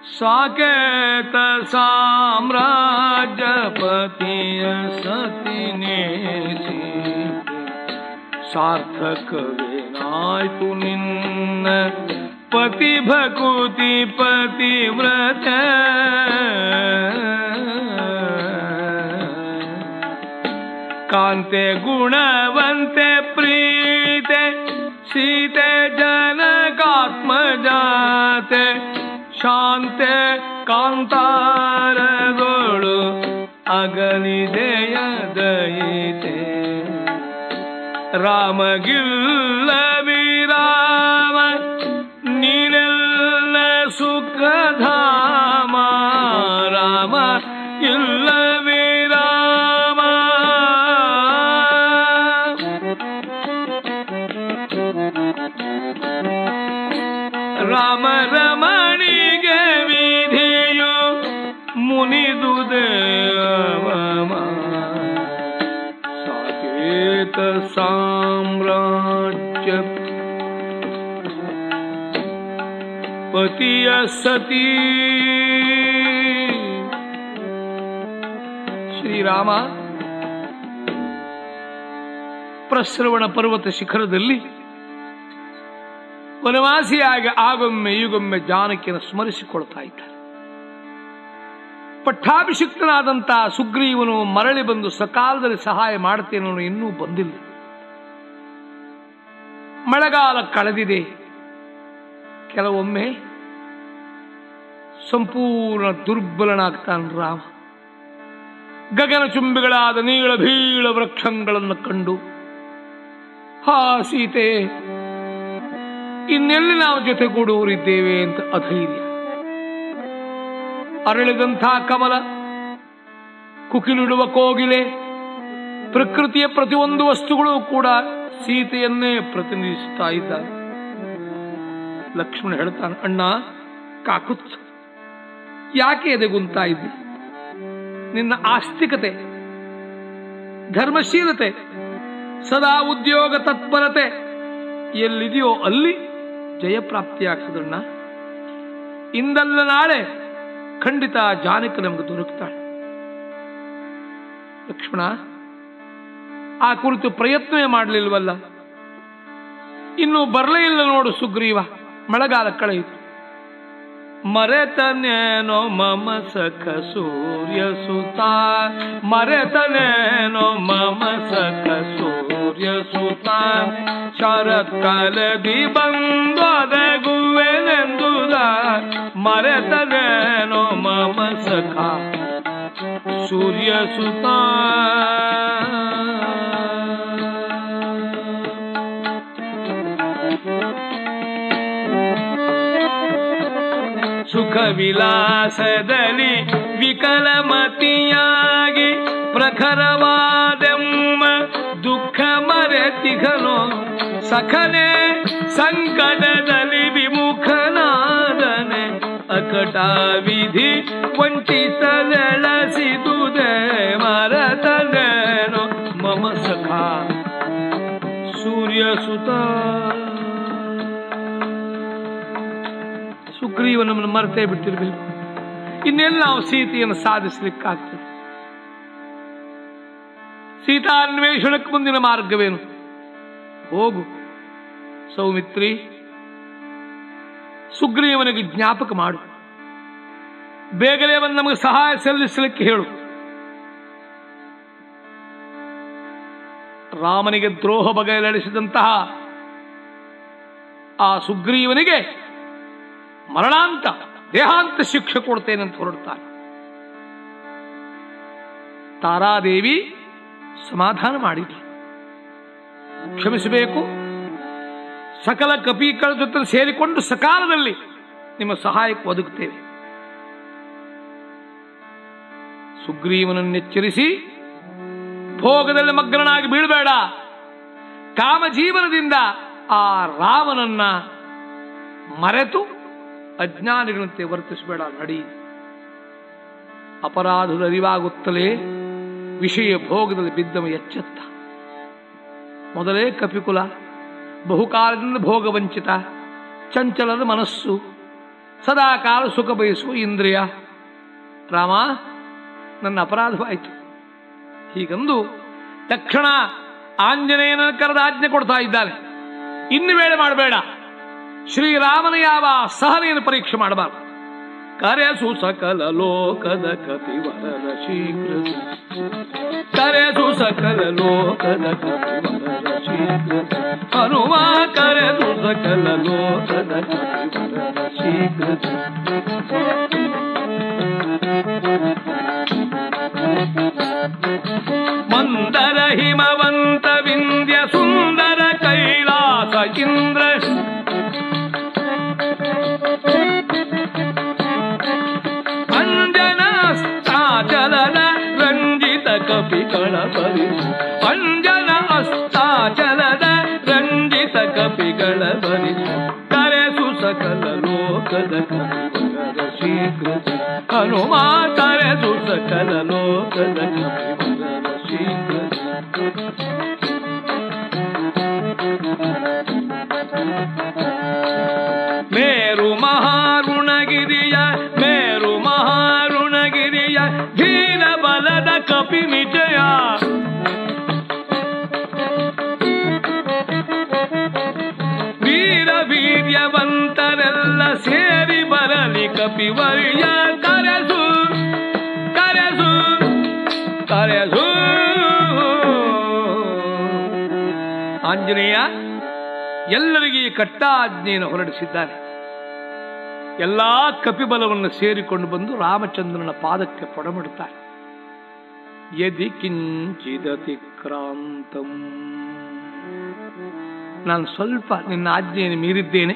ಸಾಕೇತ ಸಾಮ್ರಾಜ್ಯಪತಿಯ ಸತಿನೇಸಿ ಸಾರ್ಥಕವೇನಾಯ್ತು ನಿನ್ನ ಪತಿ ಭಕುತಿ ಪತಿವ್ರತ ಕಾಂತೆ ಗುಣವಂತೆ ಪ್ರೀತೆ ಸೀತೆ ಜನಕಾತ್ಮಜಾತೆ ಶಾಂತೆ ಕಾಂತಾರಗಳು ಅಗಲಿದೆಯ ದಯಿತೆ ರಾಮಗಿಲ್ಲ ವಿರಾಮ ನೀನೆಲ್ಲ ಸುಖಧಾಮ ರಾಮ ಇಲ್ಲ ವಿರಾಮ ರಾಮ ರಮಣಿಗೆ ವಿಧಿಯು ಮುನಿದು ದೇವ ಸಾಕೇತ ಸಾಮ್ರಾಜ್ಯ ಪತಿಯ ಸತಿ ಶ್ರೀರಾಮ ಪ್ರಶ್ರವಣ ಪರ್ವತ ಶಿಖರದಲ್ಲಿ ವನವಾಸಿಯಾಗಿ ಆಗೊಮ್ಮೆ ಈಗೊಮ್ಮೆ ಜಾನಕಿಯನ್ನು ಸ್ಮರಿಸಿಕೊಳ್ತಾ ಇದ್ದಾರೆ ಪಟ್ಟಾಭಿಷಿಕ್ತನಾದಂಥ ಸುಗ್ರೀವನು ಮರಳಿ ಬಂದು ಸಕಾಲದಲ್ಲಿ ಸಹಾಯ ಮಾಡ್ತೇನೆ ಅನ್ನೋನು ಇನ್ನೂ ಬಂದಿಲ್ಲ ಮಳೆಗಾಲ ಕಳೆದಿದೆ ಕೆಲವೊಮ್ಮೆ ಸಂಪೂರ್ಣ ದುರ್ಬಲನಾಗ್ತಾನೆ ರಾಮ ಗಗನ ಚುಂಬಿಗಳಾದ ನೀಳ ಭೀಳ ವೃಕ್ಷಗಳನ್ನು ಕಂಡು ಹಾ ಸೀತೆ ಇನ್ನೆಲ್ಲಿ ನಾವು ಜೊತೆಗೂಡುವರಿದ್ದೇವೆ ಅಂತ ಅಧೈರ್ಯ ಅರಳಿದಂಥ ಕಮಲ ಕುಕಿಲಿಡುವ ಕೋಗಿಲೆ ಪ್ರಕೃತಿಯ ಪ್ರತಿಯೊಂದು ವಸ್ತುಗಳು ಕೂಡ ಸೀತೆಯನ್ನೇ ಪ್ರತಿನಿಧಿಸುತ್ತಾ ಇದ್ದಾರೆ ಲಕ್ಷ್ಮಣ ಹೇಳ್ತಾನೆ ಅಣ್ಣ ಕಾಕುತ್ ಯಾಕೆ ಎದೆಗುಂತಾ ಇದ್ದಿ ನಿನ್ನ ಆಸ್ತಿಕತೆ ಧರ್ಮಶೀಲತೆ ಸದಾ ಉದ್ಯೋಗ ತತ್ಪರತೆ ಎಲ್ಲಿದೆಯೋ ಅಲ್ಲಿ ಜಯಪ್ರಾಪ್ತಿಯಾಗ್ತದಣ್ಣ ಇಂದಲ್ಲ ನಾಳೆ ಖಂಡಿತ ಜಾನಕ ನಮಗೆ ದೊರಕ್ತಾಳೆ ಲಕ್ಷ್ಮಣ ಆ ಕುರಿತು ಪ್ರಯತ್ನವೇ ಮಾಡಲಿಲ್ವಲ್ಲ ಇನ್ನು ಬರಲೇ ಇಲ್ಲ ನೋಡು ಸುಗ್ರೀವ ಮಳೆಗಾಲ ಕಳೆಯಿತು ಮರೆತನೇನೋ ಮಮ ಸಖ ಸೂರ್ಯ ಸುತ ಮರೆತನೇನೋ ಮಮ ಸಖ ಸೂರ್ಯ ಸುತ ಶರತ್ ಕಾಲದಿ ಬಂದೊದಗುವೆನೆಂದುದ ಮರೆತನೇನೋ ಮಮ ಸಖ ಸೂರ್ಯ ಸುತ ಸುಖ ವಿಲಾಸದಲ್ಲಿ ವಿಕಲಮತಿಯಾಗಿ ಪ್ರಖರವಾದೆಮ್ಮ ದುಃಖ ಮರೆತಿಗನು ಸಖನೆ ಸಂಕಟದಲ್ಲಿ ವಿಮುಖನಾದನೆ ಅಕಟ ವಿಧಿ ವಂಚಿಸಲೆಳಸಿದುದೆ ಮರತನೇನು ಮಮ ಸಖ ಸೂರ್ಯ ಸುತ ಸುಗ್ರೀವ ನಮ್ಮನ್ನು ಮರೆತೇ ಬಿಟ್ಟಿರಬೇಕು ಇನ್ನೆಲ್ಲ ನಾವು ಸೀತೆಯನ್ನು ಸಾಧಿಸಲಿಕ್ಕಾಗ್ತದೆ ಸೀತಾನ್ವೇಷಣಕ್ಕೆ ಮುಂದಿನ ಮಾರ್ಗವೇನು ಹೋಗು ಸೌಮಿತ್ರಿ ಸುಗ್ರೀವನಿಗೆ ಜ್ಞಾಪಕ ಮಾಡು ಬೇಗನೆ ಬಂದು ನಮಗೆ ಸಹಾಯ ಸಲ್ಲಿಸಲಿಕ್ಕೆ ಹೇಳು ರಾಮನಿಗೆ ದ್ರೋಹ ಬಗೆಹರಿಸಿದಂತಹ ಆ ಸುಗ್ರೀವನಿಗೆ ಮರಣಾಂತ ದೇಹಾಂತ ಶಿಕ್ಷೆ ಕೊಡ್ತೇನೆ ಅಂತ ಹೊರಡ್ತಾನೆ ತಾರಾದೇವಿ ಸಮಾಧಾನ ಮಾಡಿದ್ಲು ಕ್ಷಮಿಸಬೇಕು ಸಕಲ ಕಪಿಗಳ ಜೊತೆ ಸೇರಿಕೊಂಡು ಸಕಾಲದಲ್ಲಿ ನಿಮ್ಮ ಸಹಾಯಕ್ಕೆ ಒದಗುತ್ತೇವೆ ಸುಗ್ರೀವನನ್ನೆಚ್ಚರಿಸಿ ಭೋಗದಲ್ಲಿ ಮಗ್ನನಾಗಿ ಬೀಳಬೇಡ ಕಾಮಜೀವನದಿಂದ ಆ ರಾಮನನ್ನ ಮರೆತು ಅಜ್ಞಾನಿಗಳಂತೆ ವರ್ತಿಸಬೇಡ ನಡಿ ಅಪರಾಧದ ಅರಿವಾಗುತ್ತಲೇ ವಿಷಯ ಭೋಗದಲ್ಲಿ ಬಿದ್ದವ ಎಚ್ಚೆತ್ತ ಮೊದಲೇ ಕಪಿಕುಲ ಬಹುಕಾಲದಿಂದ ಭೋಗ ವಂಚಿತ ಚಂಚಲದ ಮನಸ್ಸು ಸದಾ ಕಾಲ ಸುಖ ಬಯಸುವ ಇಂದ್ರಿಯ ರಾಮ ನನ್ನ ಅಪರಾಧವಾಯಿತು ಹೀಗಂದು ತಕ್ಷಣ ಆಂಜನೇಯನ ಕರೆದ ಆಜ್ಞೆ ಕೊಡ್ತಾ ಇದ್ದಾನೆ ಇನ್ನು ವೇಳೆ ಮಾಡಬೇಡ ಶ್ರೀರಾಮನ ಯಾವ ಸಹನೆಯನ್ನು ಪರೀಕ್ಷೆ ಮಾಡಬಾರದು ಕರೆಸು ಸಕಲ ಲೋಕದ ಕಪಿವರರ ಶೀಘ್ರ ಕರೆಸು ಸಕಲ ಲೋಕದ ಕಪಿವರರ ಶೀಘ್ರ ಹನುಮ ಕರೆಸು ಸಕಲ ಲೋಕದ ಕಪಿವರರ ಶೀಘ್ರ ಮಂದರ ಹಿಮವಂತ ವಿಂಧ್ಯ ಸುಂದರ ಕೈಲಾಸ ಇಂದ್ರ ಅಂಜನಾಸ್ತಾಚಲನ ರಂಜಿತ ಕಪಿಗಳ ಬರಿ ಅಂಜನ ಅಸ್ತಾಚಲನ ರಂಜಿತ ಕಪಿಗಳ ಬರಿ ಕರೆಸು ಸಕಲ ಲೋಕದ ಕಪಿಗಳ ಶೀಘ್ರ ಹನುಮ ಕರೆಸು ಸಕಲ ಲೋಕದ ಕಪಿಗಳ ಶೀಘ್ರ ಮೇರು ಮಹಾರುಣಗಿರಿಯ ಮೇರು ಮಹಾರುಣಗಿರಿಯ ಧೀರ ಬಲದ ಕಪಿ ನಿಜಯ ವೀರ ವೀರ್ಯವಂತರೆಲ್ಲ ಸೇರಿ ಬರಲಿ ಕಪಿವರ್ಯ ಕರೆಸು ಕರೆಸು ಕರೆಸು ಆಂಜನೇಯ ಎಲ್ಲರಿಗೆ ಈ ಕಟ್ಟಾಜ್ಞೆಯನ್ನು ಹೊರಡಿಸಿದ್ದಾನೆ ಎಲ್ಲಾ ಕಪಿಬಲವನ್ನು ಸೇರಿಕೊಂಡು ಬಂದು ರಾಮಚಂದ್ರನ ಪಾದಕ್ಕೆ ಪೊಡಮಿಡುತ್ತಾರೆ ಯದಿ ಕಿಂಚಿದತಿಕ್ರಾಂತಂ ನಾನು ಸ್ವಲ್ಪ ನಿನ್ನ ಆಜ್ಞೆಯನ್ನು ಮೀರಿದ್ದೇನೆ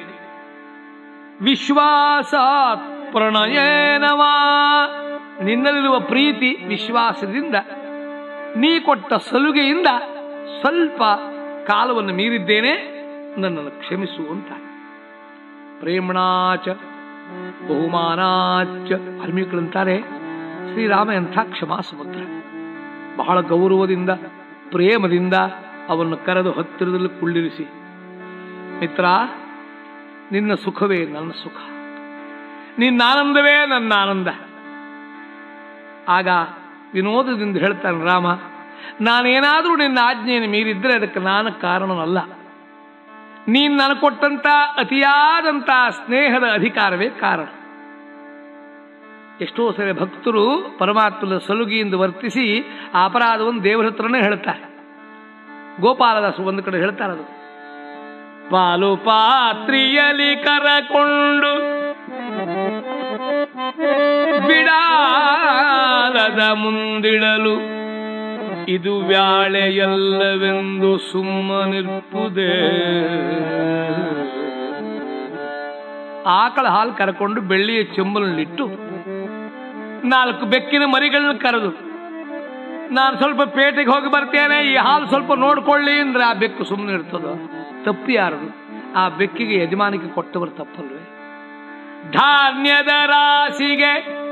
ವಿಶ್ವಾಸಾತ್ ಪ್ರಣಯೇನವಾ ನಿನ್ನಲ್ಲಿರುವ ಪ್ರೀತಿ ವಿಶ್ವಾಸದಿಂದ ನೀ ಕೊಟ್ಟ ಸಲುಗೆಯಿಂದ ಸ್ವಲ್ಪ ಕಾಲವನ್ನು ಮೀರಿದ್ದೇನೆ ನನ್ನನ್ನು ಕ್ಷಮಿಸು ಅಂತ ಪ್ರೇಮಣಾಚ ಬಹುಮಾನಾಚ ವಾಲ್ಮೀಕಿಗಳಂತಾರೆ ಶ್ರೀರಾಮ ಎಂಥ ಕ್ಷಮಾ ಸಮುದ್ರ ಬಹಳ ಗೌರವದಿಂದ ಪ್ರೇಮದಿಂದ ಅವನ್ನು ಕರೆದು ಹತ್ತಿರದಲ್ಲಿ ಕುಳ್ಳಿರಿಸಿ ಮಿತ್ರ ನಿನ್ನ ಸುಖವೇ ನನ್ನ ಸುಖ ನಿನ್ನ ಆನಂದವೇ ನನ್ನ ಆನಂದ ಆಗ ವಿನೋದದಿಂದ ಹೇಳ್ತಾನೆ ರಾಮ ನಾನೇನಾದರೂ ನಿನ್ನ ಆಜ್ಞೆಯನ್ನು ಮೀರಿದ್ರೆ ಅದಕ್ಕೆ ನಾನು ಕಾರಣನಲ್ಲ ನೀನು ನನಗೆ ಕೊಟ್ಟಂತ ಅತಿಯಾದಂತ ಸ್ನೇಹದ ಅಧಿಕಾರವೇ ಕಾರಣ ಎಷ್ಟೋ ಸರಿ ಭಕ್ತರು ಪರಮಾತ್ಮನ ಸಲುಗಿಯಿಂದ ವರ್ತಿಸಿ ಆ ಅಪರಾಧವನ್ನು ದೇವರ ಹತ್ರನೇ ಹೇಳ್ತಾರೆ ಗೋಪಾಲದಾಸರು ಒಂದು ಕಡೆ ಹೇಳ್ತಾರೆ ಅದು ಪಾಲು ಪಾತ್ರಿಯಲಿ ಕರಕೊಂಡು ಬಿಡಾರದ ಮುಂದಿಡಲು ಇದು ವ್ಯಾಳೆಯಲ್ಲವೆಂದು ಸುಮ್ಮನಿರ್ಪುದೇ ಆಕಳ ಹಾಲು ಕರ್ಕೊಂಡು ಬೆಳ್ಳಿಯ ಚೆಂಬಲಲ್ಲಿಟ್ಟು ನಾಲ್ಕು ಬೆಕ್ಕಿನ ಮರಿಗಳನ್ನ ಕರೆದು ನಾನು ಸ್ವಲ್ಪ ಪೇಟೆಗೆ ಹೋಗಿ ಬರ್ತೇನೆ ಈ ಹಾಲು ಸ್ವಲ್ಪ ನೋಡ್ಕೊಳ್ಳಿ ಅಂದ್ರೆ ಆ ಬೆಕ್ಕು ಸುಮ್ಮನೆ ಇರ್ತದ ತಪ್ಪಿ ಯಾರದು ಆ ಬೆಕ್ಕಿಗೆ ಯಜಮಾನಿಗೆ ಕೊಟ್ಟವರು ತಪ್ಪಲ್ವೇ ಧಾನ್ಯದ ರಾಶಿಗೆ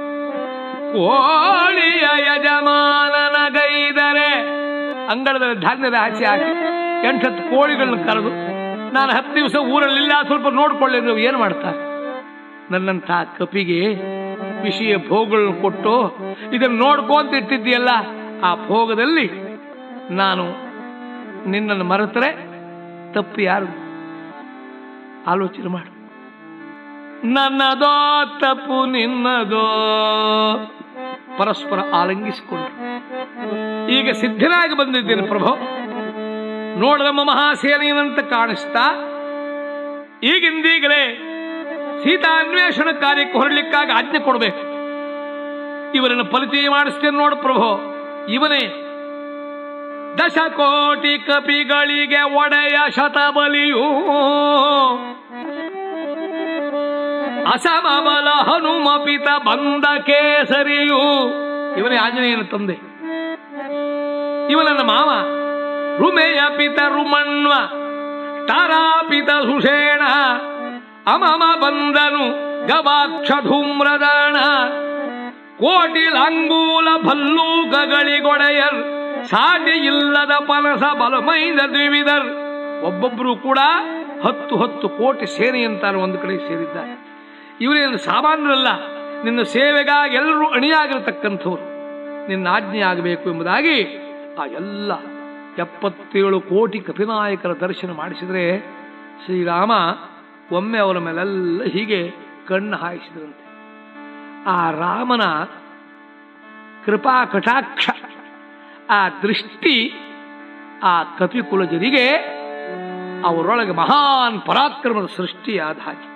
ಕೋಳಿಯ ಯಜಮಾನನ ಗೈದರೆ ಅಂಗಳದಲ್ಲಿ ಧಾನ್ಯದ ರಾಶಿ ಹಾಕಿ ಎಂಟತ್ತು ಕೋಳಿಗಳನ್ನ ಕರೆದು ನಾನು ಹತ್ತು ದಿವಸ ಊರಲ್ಲಿಲ್ಲ ಸ್ವಲ್ಪ ನೋಡ್ಕೊಳ್ಳಿ ನೀವು ಏನು ಮಾಡ್ತಾರೆ ನನ್ನಂಥ ಕಪಿಗೆ ವಿಷಯ ಭೋಗಗಳನ್ನು ಕೊಟ್ಟು ಇದನ್ನು ನೋಡ್ಕೊಂತ ಇಟ್ಟಿದ್ದೀಯಲ್ಲ ಆ ಭೋಗದಲ್ಲಿ ನಾನು ನಿನ್ನನ್ನು ಮರೆತರೆ ತಪ್ಪು ಯಾರು ಆಲೋಚನೆ ಮಾಡು ನನ್ನದೋ ತಪ್ಪು ನಿನ್ನದೋ ಪರಸ್ಪರ ಆಲಂಗಿಸಿಕೊಂಡು ಈಗ ಸಿದ್ಧನಾಗಿ ಬಂದಿದ್ದೇನೆ ಪ್ರಭು ನೋಡದಮ್ಮ ಮಹಾಸೇನೆಯಂತ ಕಾಣಿಸ್ತಾ ಈಗಿಂದೀಗಲೇ ಸೀತಾ ಅನ್ವೇಷಣ ಕಾರ್ಯಕ್ಕೆ ಹೊರಡ್ಲಿಕ್ಕಾಗಿ ಆಜ್ಞೆ ಕೊಡಬೇಕು ಇವರನ್ನು ಪರಿಚಯ ಮಾಡಿಸ್ತೇನೆ ನೋಡು ಪ್ರಭು ಇವನೇ ದಶಕೋಟಿ ಕಪಿಗಳಿಗೆ ಒಡೆಯ ಶತಬಲಿಯೂ ಅಸಮಬಲ ಹನುಮಪಿತ ಬಂದ ಕೇಸರಿಯು ಇವನೇ ಆಂಜನೇಯನ ತಂದೆ ಇವನನ್ನ ಮಾವ ರುಮೆಯ ಪಿತ ರುಮಣ್ವ ತಾರಾಪಿತ ಸುಷೇಣ ಅಮಮ ಬಂದನು ಗವಾಕ್ಷ ಧೂಮ್ರದಾಣ ಕೋಟಿ ಲಾಂಗೂಲ ಭಲ್ಲೂಕಗಳಿಗೊಡೆಯರ್ ಸಾಟಿ ಇಲ್ಲದ ಪನಸ ಬಲಮೈದ ದ್ವಿವಿಧರ್ ಒಬ್ಬೊಬ್ಬರು ಕೂಡ ಹತ್ತು ಹತ್ತು ಕೋಟಿ ಸೇನೆ ಅಂತಾರೆ ಒಂದು ಕಡೆ ಸೇರಿದ್ದಾರೆ ಇವರೇನು ಸಾಮಾನ್ಯರಲ್ಲ ನಿನ್ನ ಸೇವೆಗಾಗಿ ಎಲ್ಲರೂ ಅಣಿಯಾಗಿರತಕ್ಕಂಥವ್ರು ನಿನ್ನ ಆಜ್ಞೆ ಆಗಬೇಕು ಎಂಬುದಾಗಿ ಆ ಎಲ್ಲ ಎಪ್ಪತ್ತೇಳು ಕೋಟಿ ಕಪಿನಾಯಕರ ದರ್ಶನ ಮಾಡಿಸಿದರೆ ಶ್ರೀರಾಮ ಒಮ್ಮೆ ಅವರ ಮೇಲೆಲ್ಲ ಹೀಗೆ ಕಣ್ಣು ಹಾಯಿಸಿದ್ರಂತೆ ಆ ರಾಮನ ಕೃಪಾ ಕಟಾಕ್ಷ ಆ ದೃಷ್ಟಿ ಆ ಕಪಿಕುಲಜರಿಗೆ ಅವರೊಳಗೆ ಮಹಾನ್ ಪರಾಕ್ರಮದ ಸೃಷ್ಟಿಯಾದ ಹಾಗೆ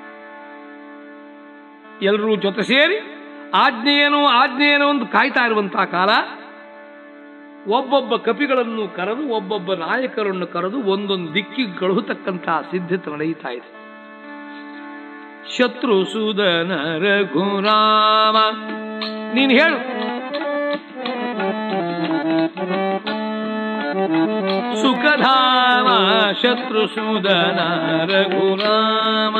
ಎಲ್ಲರೂ ಜೊತೆ ಸೇರಿ ಆಜ್ಞೆಯೇನೋ ಆಜ್ಞೆಯೇನೋ ಅಂತ ಕಾಯ್ತಾ ಇರುವಂತಹ ಕಾಲ ಒಬ್ಬೊಬ್ಬ ಕಪಿಗಳನ್ನು ಕರೆದು ಒಬ್ಬೊಬ್ಬ ನಾಯಕರನ್ನು ಕರೆದು ಒಂದೊಂದು ದಿಕ್ಕಿಗೆ ಕಳುಹತಕ್ಕಂತಹ ಸಿದ್ಧತೆ ನಡೆಯುತ್ತಾ ಇದೆ ಶತ್ರು ಸುದನ ರಘುರಾಮ ನೀನು ಹೇಳು ಸುಖಧಾಮ ಶತ್ರು ಸುದನ ರಘುರಾಮ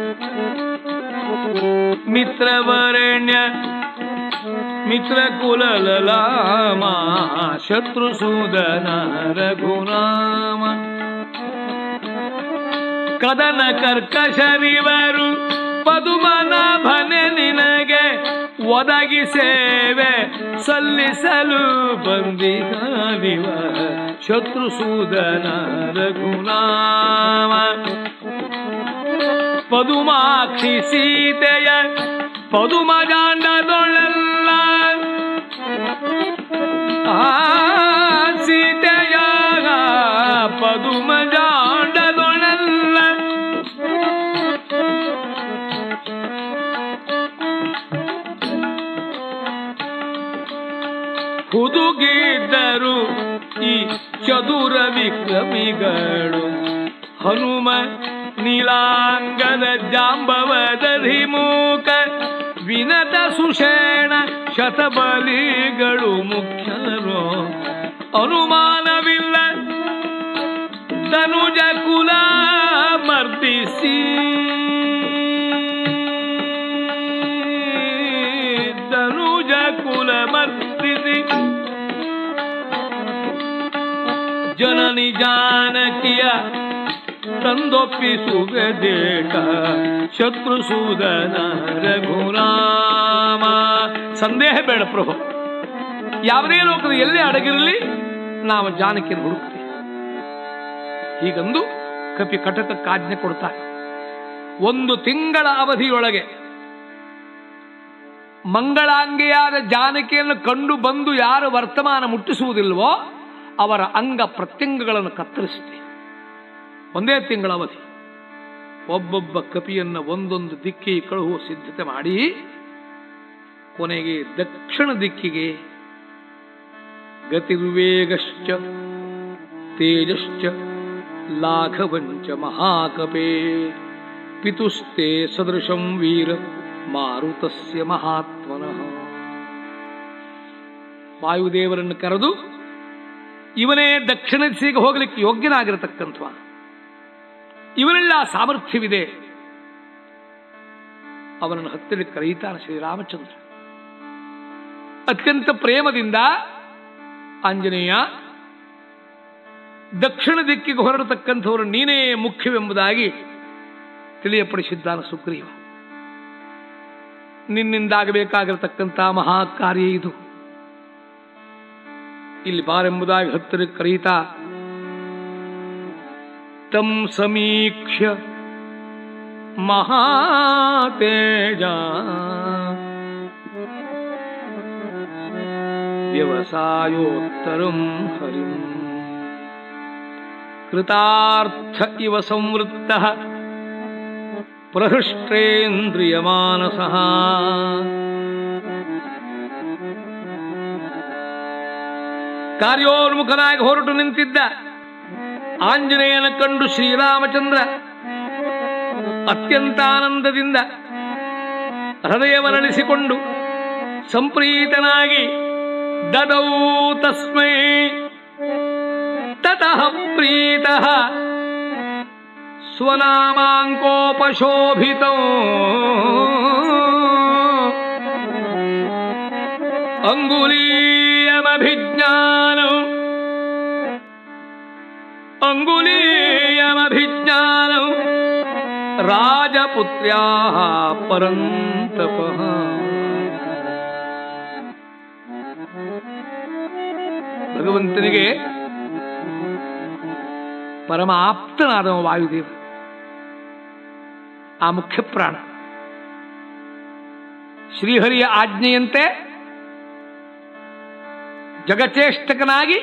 ಮಿತ್ರವರಣ್ಯ ಮಿತ್ರ ಕುಲಲಾಮ ಶತ್ರು ಸುದನ ರಘುರಾಮ ಕದನ ಕರ್ಕಶರಿವರು ಪದುಮನಾಭನೆ ನಿನಗೆ ಒದಗಿ ಸೇವೆ ಸಲ್ಲಿಸಲು ಬಂದಿಗಾದಿವ ಶತ್ರು ಸೂದನ ರಘುನಾಮ ಪದುಮಾಕ್ಷಿ ಸೀತೆಯ ಪದುಮಜಾಂಡದೊಳೆಲ್ಲ ಆ ಸೀತೆಯ ಪದುಮಜಾಂಡದೊಳೆಲ್ಲ ಹುದುಗಿದ್ದರು ಈ ಚದುರ ವಿಕ್ರಮಿಗಳು ಹನುಮ ನೀಲಾಂಗದ ಜಾಂಬವದಧಿ ಮೂಕ ವಿನತ ಸುಷೇಣ ಶತಬಲಿಗಳು ಮುಖ್ಯರು ಅನುಮಾನವಿಲ್ಲ ಧನುಜ ಕುಲ ಮರ್ದಿಸಿ ಧನುಜ ಕುಲ ಮರ್ದಿಸಿ ಜನನಿ ಜಾನಕಿಯ ತಂದೊಪ್ಪಿಸುವೆ ದೇಟ ಶತ್ರು ಸೂದನ ರಘುರಾಮ ಸಂದೇಹ ಬೇಡ ಪ್ರಭು ಯಾವುದೇ ಲೋಕದ ಎಲ್ಲೇ ಅಡಗಿರಲಿ ನಾವು ಜಾನಕಿಯನ್ನು ಹುಡುಕ್ತೇವೆ ಹೀಗಂದು ಕಪಿ ಕಟಕಕ್ಕೆ ಆಜ್ಞೆ ಕೊಡ್ತಾರೆ ಒಂದು ತಿಂಗಳ ಅವಧಿಯೊಳಗೆ ಮಂಗಳಾಂಗಿಯಾದ ಜಾನಕಿಯನ್ನು ಕಂಡು ಬಂದು ಯಾರು ವರ್ತಮಾನ ಮುಟ್ಟಿಸುವುದಿಲ್ವೋ ಅವರ ಅಂಗ ಪ್ರತ್ಯಂಗಗಳನ್ನು ಕತ್ತರಿಸುತ್ತೆ ಒಂದೇ ತಿಂಗಳ ಅವಧಿ ಒಬ್ಬೊಬ್ಬ ಕಪಿಯನ್ನ ಒಂದೊಂದು ದಿಕ್ಕಿಗೆ ಕಳುಹುವ ಸಿದ್ಧತೆ ಮಾಡಿ ಕೊನೆಗೆ ದಕ್ಷಿಣ ದಿಕ್ಕಿಗೆ ಗತಿರ್ವೇಗಶ್ಚ ತೇಜಶ್ಚ ಲಾಘವಂಚ ಮಹಾಕಪೇ ಪಿತುಸ್ತೆ ಸದೃಶಂ ವೀರ ಮಾರುತಸ್ಯ ಮಹಾತ್ಮನಃ ವಾಯುದೇವರನ್ನು ಕರೆದು ಇವನೇ ದಕ್ಷಿಣ ದಿಸೆಗೆ ಹೋಗಲಿಕ್ಕೆ ಯೋಗ್ಯನಾಗಿರತಕ್ಕಂಥ ಇವನೆಲ್ಲ ಸಾಮರ್ಥ್ಯವಿದೆ ಅವನನ್ನು ಹತ್ತಿರಕ್ಕೆ ಕರೆಯುತ್ತಾನೆ ಶ್ರೀರಾಮಚಂದ್ರ ಅತ್ಯಂತ ಪ್ರೇಮದಿಂದ ಆಂಜನೇಯ ದಕ್ಷಿಣ ದಿಕ್ಕಿಗೆ ಹೊರಡತಕ್ಕಂಥವರು ನೀನೇ ಮುಖ್ಯವೆಂಬುದಾಗಿ ತಿಳಿಯಪಡಿಸಿದ್ದಾನೆ ಸುಗ್ರೀವ ನಿನ್ನಿಂದಾಗಬೇಕಾಗಿರತಕ್ಕಂಥ ಮಹಾ ಕಾರ್ಯ ಇದು ಇಲ್ಲಿ ಬಾರೆಂಬುದಾಗಿ ಹತ್ತಿರಕ್ಕೆ ಕರೆಯುತ್ತಾ ತಂ ಸಮೀಕ್ಷ್ಯ ಮಹಾತೇಜ ವ್ಯವಸಾಯೋತ್ತರಂ ಹರಿಂ ಕೃತಾರ್ಥ ಇವ ಸಂವೃತ್ತ ಪ್ರಹೃಷ್ಟೇಂದ್ರಿಯಮಾನಸ ಕಾರ್ಯೋನ್ಮುಖನಾಗಿ ಹೊರಟು ನಿಂತಿದ್ದ ಆಂಜನೇಯನ ಕಂಡು ಶ್ರೀರಾಮಚಂದ್ರ ಅತ್ಯಂತ ಆನಂದದಿಂದ ಹೃದಯವರಳಿಸಿಕೊಂಡು ಸಂಪ್ರೀತನಾಗಿ ದದೌ ತಸ್ಮೈ ತತಃ ಪ್ರೀತಃ ಸ್ವನಾಮಾಂಕೋಪಶೋಭಿತೋ ಅಂಗುಲೀಯಮಭಿಜ್ಞಾನಂ ಅಂಗುಲೀಯಮಭಿಜ್ಞಾನಂ ರಾಜಪುತ್ರ್ಯಾ ಪರಂತಪ ಭಗವಂತನಿಗೆ ಪರಮ ಆಪ್ತನಾದವ ವಾಯುದೇವ ಆ ಮುಖ್ಯ ಪ್ರಾಣ ಶ್ರೀಹರಿಯ ಆಜ್ಞೆಯಂತೆ ಜಗಚೇಷ್ಟಕನಾಗಿ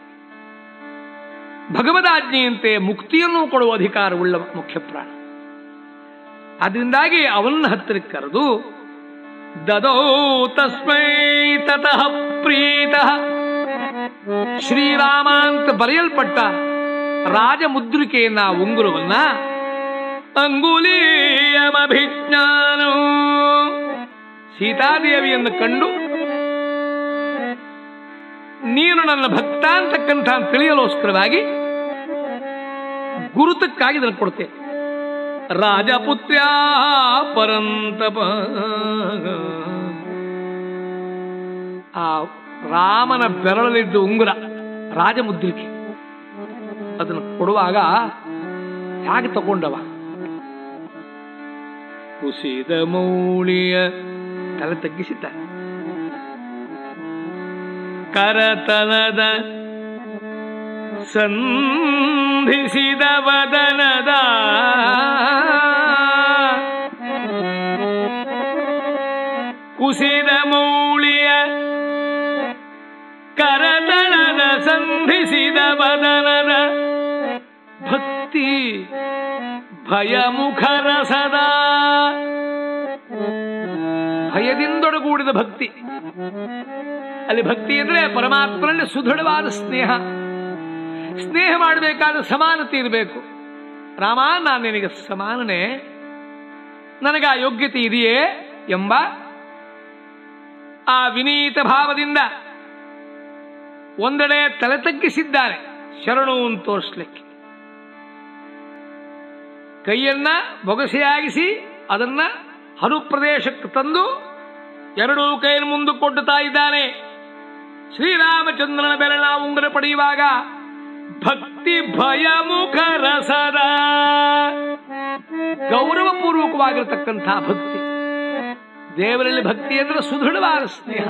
ಭಗವದಾಜ್ಞೆಯಂತೆ ಮುಕ್ತಿಯನ್ನು ಕೊಡುವ ಅಧಿಕಾರವುಳ್ಳ ಮುಖ್ಯ ಪ್ರಾಣ ಅದರಿಂದಾಗಿ ಅವನ್ನ ಹತ್ತಿರಕ್ಕೆ ಕರೆದು ದದೌ ತಸ್ಮೈ ತತಃ ಪ್ರೀತಃ ಶ್ರೀರಾಮ ಅಂತ ಬರೆಯಲ್ಪಟ್ಟ ರಾಜಮುದ್ರಿಕೆಯನ್ನ ಉಂಗುರವನ್ನ ಅಂಗುಲೀಯಮಭಿಜ್ಞಾನೋ ಸೀತಾದೇವಿಯನ್ನು ಕಂಡು ನೀನು ನನ್ನ ಭಕ್ತ ಅಂತಕ್ಕಂಥ ತಿಳಿಯಲೋಸ್ಕರವಾಗಿ ಗುರುತಕ್ಕಾಗಿ ಇದನ್ನು ಕೊಡ್ತೇನೆ ರಾಜಪುತ್ರ್ಯ ಪರಂತಪ ಆ ರಾಮನ ಬೆರಳಲ್ಲಿದ್ದ ಉಂಗುರ ರಾಜಮುದ್ರಿಕೆ ಅದನ್ನು ಕೊಡುವಾಗ ಹೇಗೆ ತಗೊಂಡವ ಕುಸಿದ ಮೌಳಿಯ ತಲೆ ತಗ್ಗಿಸಿದ್ದ ಕರತಲದ ಸಂಧಿಸಿದ ವದನದ ಕುಸಿದ ಮೌಳಿಯ ಕರತಳದ ಸಂಧಿಸಿದ ವದನದ ಭಕ್ತಿ ಭಯಮುಖರ ಸದಾ ಭಯದಿಂದೊಡಗೂಡಿದ ಭಕ್ತಿ ಅಲ್ಲಿ ಭಕ್ತಿ ಅಂದ್ರೆ ಪರಮಾತ್ಮನಲ್ಲಿ ಸುದೃಢವಾದ ಸ್ನೇಹ ಸ್ನೇಹ ಮಾಡಬೇಕಾದ ಸಮಾನತೆ ಇರಬೇಕು ರಾಮ ನಾನು ನಿನಗೆ ಸಮಾನನೆ ನನಗೆ ಆ ಯೋಗ್ಯತೆ ಇದೆಯೇ ಎಂಬ ಆ ವಿನೀತ ಭಾವದಿಂದ ಒಂದೆಡೆ ತಲೆ ತಗ್ಗಿಸಿದ್ದಾನೆ ಶರಣು ಅಂತ ತೋರಿಸ್ಲಿಕ್ಕೆ ಕೈಯನ್ನ ಬೊಗಸೆಯಾಗಿಸಿ ಅದನ್ನ ಹನುಪ್ರದೇಶಕ್ಕೆ ತಂದು ಎರಡೂ ಕೈಯನ್ನು ಮುಂದೆ ಕೊಡ್ತಾ ಇದ್ದಾನೆ ಶ್ರೀರಾಮಚಂದ್ರನ ಬೆರಳ ಉಂಗುರ ಪಡೆಯುವಾಗ ಭಕ್ತಿ ಭಯ ಮುಖ ರಸದ ಗೌರವಪೂರ್ವಕವಾಗಿರತಕ್ಕಂಥ ಭಕ್ತಿ ದೇವರಲ್ಲಿ ಭಕ್ತಿ ಅಂದ್ರೆ ಸುದೃಢವಾದ ಸ್ನೇಹ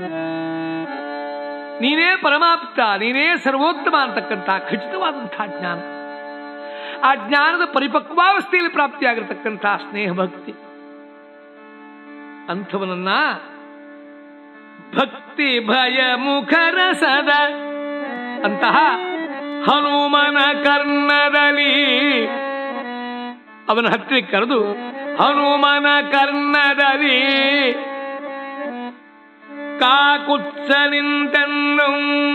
ನೀನೇ ಪರಮಾಪ್ತ ನೀನೇ ಸರ್ವೋತ್ತಮ ಅಂತಕ್ಕಂಥ ಖಚಿತವಾದಂತಹ ಜ್ಞಾನ ಆ ಜ್ಞಾನದ ಪರಿಪಕ್ವಾವಸ್ಥೆಯಲ್ಲಿ ಪ್ರಾಪ್ತಿಯಾಗಿರತಕ್ಕಂಥ ಸ್ನೇಹ ಭಕ್ತಿ ಅಂಥವನನ್ನ ಭಕ್ತಿ ಭಯ ಮುಖರ ಸದ ಅಂತಹ ಹನುಮನ ಕರ್ಣದಲ್ಲಿ ಅವನ ಹತ್ತಿರ ಕರೆದು ಹನುಮನ ಕರ್ಣದಲ್ಲಿ ಕಾಕುತ್ಸ ನಿಂತನ್ನು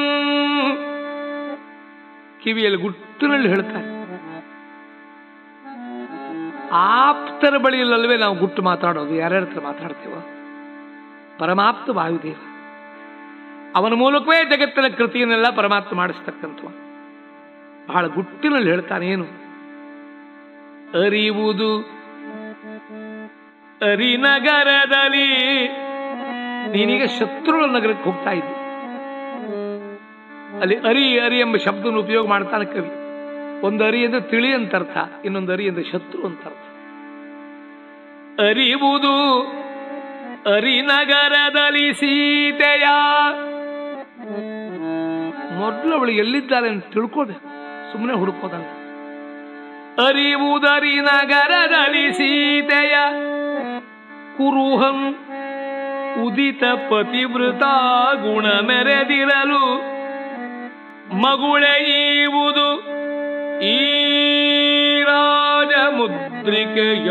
ಕಿವಿಯಲ್ಲಿ ಗುಟ್ಟಿನಲ್ಲಿ ಹೇಳ್ತಾರೆ ಆಪ್ತರ ಬಳಿಯಲ್ಲಲ್ವೇ ನಾವು ಗುಟ್ಟು ಮಾತಾಡೋದು ಯಾರ್ಯಾರ ಹತ್ರ ಮಾತಾಡ್ತೇವ ಪರಮಾಪ್ತ ವಾಯುದೇವ ಅವನ ಮೂಲಕವೇ ಜಗತ್ತಿನ ಕೃತಿಯನ್ನೆಲ್ಲ ಪರಮಾತ್ಮ ಮಾಡಿಸ್ತಕ್ಕಂಥವ ಬಹಳ ಗುಟ್ಟಿನಲ್ಲಿ ಹೇಳ್ತಾನೆ ಏನು ಅರಿವುದು ಅರಿನಗರದಲ್ಲಿ ನೀನೀಗ ಶತ್ರುಗಳ ನಗರಕ್ಕೆ ಹೋಗ್ತಾ ಇದ್ದಿ ಅಲ್ಲಿ ಅರಿ ಅರಿ ಎಂಬ ಶಬ್ದವನ್ನು ಉಪಯೋಗ ಮಾಡ್ತಾನೆ ಕವಿ ಒಂದು ಅರಿ ಅಂದ್ರೆ ತಿಳಿ ಅಂತ ಅರ್ಥ ಇನ್ನೊಂದು ಅರಿ ಅಂದ್ರೆ ಶತ್ರು ಅಂತ ಅರ್ಥ ಅರಿವುದು ಅರಿನಗರದಲ್ಲಿ ಸೀತೆಯ ಮೊದಲು ಅವಳು ಎಲ್ಲಿದ್ದಾಳೆ ಅಂತ ತಿಳ್ಕೋಬೇಕು ಸುಮ್ಮನೆ ಹುಡುಕೋದಲ್ಲ ಅರಿವುದರಿ ನಗರದಲ್ಲಿ ಸೀತೆಯ ಕುರುಹಂ ಉದಿತ ಪತಿವೃತ ಗುಣ ಮೆರೆದಿರಲು ಮಗುಳೆಯುವುದು ಈ ರಾಜ ಮುದ್ರಿಕೆಯ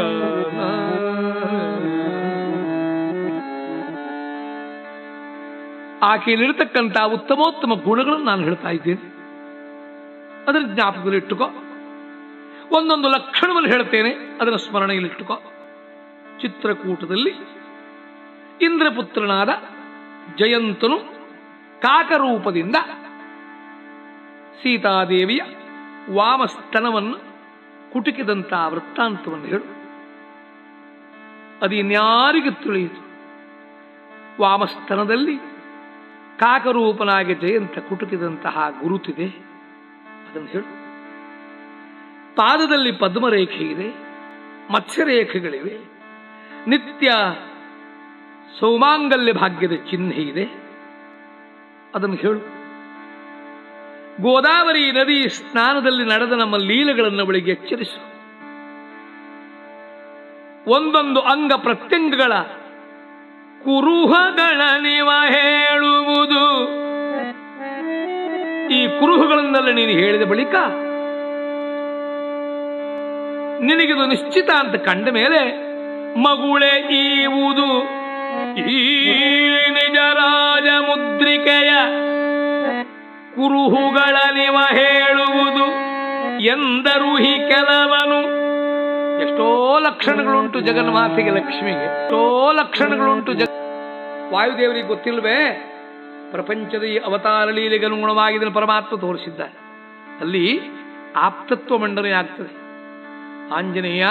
ಆಕೆಯಲ್ಲಿರ್ತಕ್ಕಂಥ ಉತ್ತಮೋತ್ತಮ ಗುಣಗಳನ್ನು ನಾನು ಹೇಳ್ತಾ ಇದ್ದೇನೆ ಅದರ ಜ್ಞಾಪಕದಲ್ಲಿ ಇಟ್ಟುಕೋ ಒಂದೊಂದು ಲಕ್ಷಣವನ್ನು ಹೇಳ್ತೇನೆ ಅದರ ಸ್ಮರಣೆಯಲ್ಲಿಟ್ಟುಕೋ ಚಿತ್ರಕೂಟದಲ್ಲಿ ಇಂದ್ರಪುತ್ರನಾದ ಜಯಂತನು ಕಾಕರೂಪದಿಂದ ಸೀತಾದೇವಿಯ ವಾಮಸ್ತನವನ್ನು ಕುಟುಕಿದಂಥ ವೃತ್ತಾಂತವನ್ನು ಹೇಳು ಅದು ಇನ್ಯಾರಿಗೆ ತಿಳಿಯಿತು ವಾಮಸ್ತನದಲ್ಲಿ ಕಾಕರೂಪನಾಗಿ ಜಯಂತ ಕುಟುಕಿದಂತಹ ಗುರುತಿದೆ ಅದನ್ನು ಹೇಳು ಪಾದದಲ್ಲಿ ಪದ್ಮರೇಖೆ ಇದೆ ಮತ್ಸ್ಯರೇಖೆಗಳಿವೆ ನಿತ್ಯ ಸೌಮಾಂಗಲ್ಯ ಭಾಗ್ಯದ ಚಿಹ್ನೆ ಇದೆ ಅದನ್ನು ಹೇಳು ಗೋದಾವರಿ ನದಿ ಸ್ನಾನದಲ್ಲಿ ನಡೆದ ನಮ್ಮ ಲೀಲೆಗಳನ್ನು ಅವಳಿಗೆ ಎಚ್ಚರಿಸು ಒಂದೊಂದು ಅಂಗ ಪ್ರತ್ಯಂಗಗಳ ಕುರುಹಗಳ ನಿವ ಹೇಳುವುದು ಈ ಕುರುಹುಗಳನ್ನೆಲ್ಲ ನೀನು ಹೇಳಿದ ಬಳಿಕ ನಿನಗಿದು ನಿಶ್ಚಿತ ಅಂತ ಕಂಡ ಮೇಲೆ ಮಗುಳೆ ಈವುದು ಈ ನಿಜ ರಾಜ ಮುದ್ರಿಕೆಯ ಕುರುಹುಗಳ ನಿವ ಹೇಳುವುದು ಎಂದರು ಹಿ ಕೆಲವನು ಎಷ್ಟೋ ಲಕ್ಷಣಗಳುಂಟು ಜಗನ್ಮಾತೆಗೆ ಲಕ್ಷ್ಮಿಗೆ ಎಷ್ಟೋ ಲಕ್ಷಣಗಳುಂಟು ಜಗ ವಾಯುದೇವರಿಗೆ ಗೊತ್ತಿಲ್ವೇ ಪ್ರಪಂಚದ ಈ ಅವತಾರ ಲೀಲೆಗೆ ಅನುಗುಣವಾಗಿ ಇದನ್ನು ಪರಮಾತ್ಮ ತೋರಿಸಿದ್ದಾರೆ ಅಲ್ಲಿ ಆಪ್ತತ್ವ ಮಂಡನೆ ಆಗ್ತದೆ ಆಂಜನೇಯ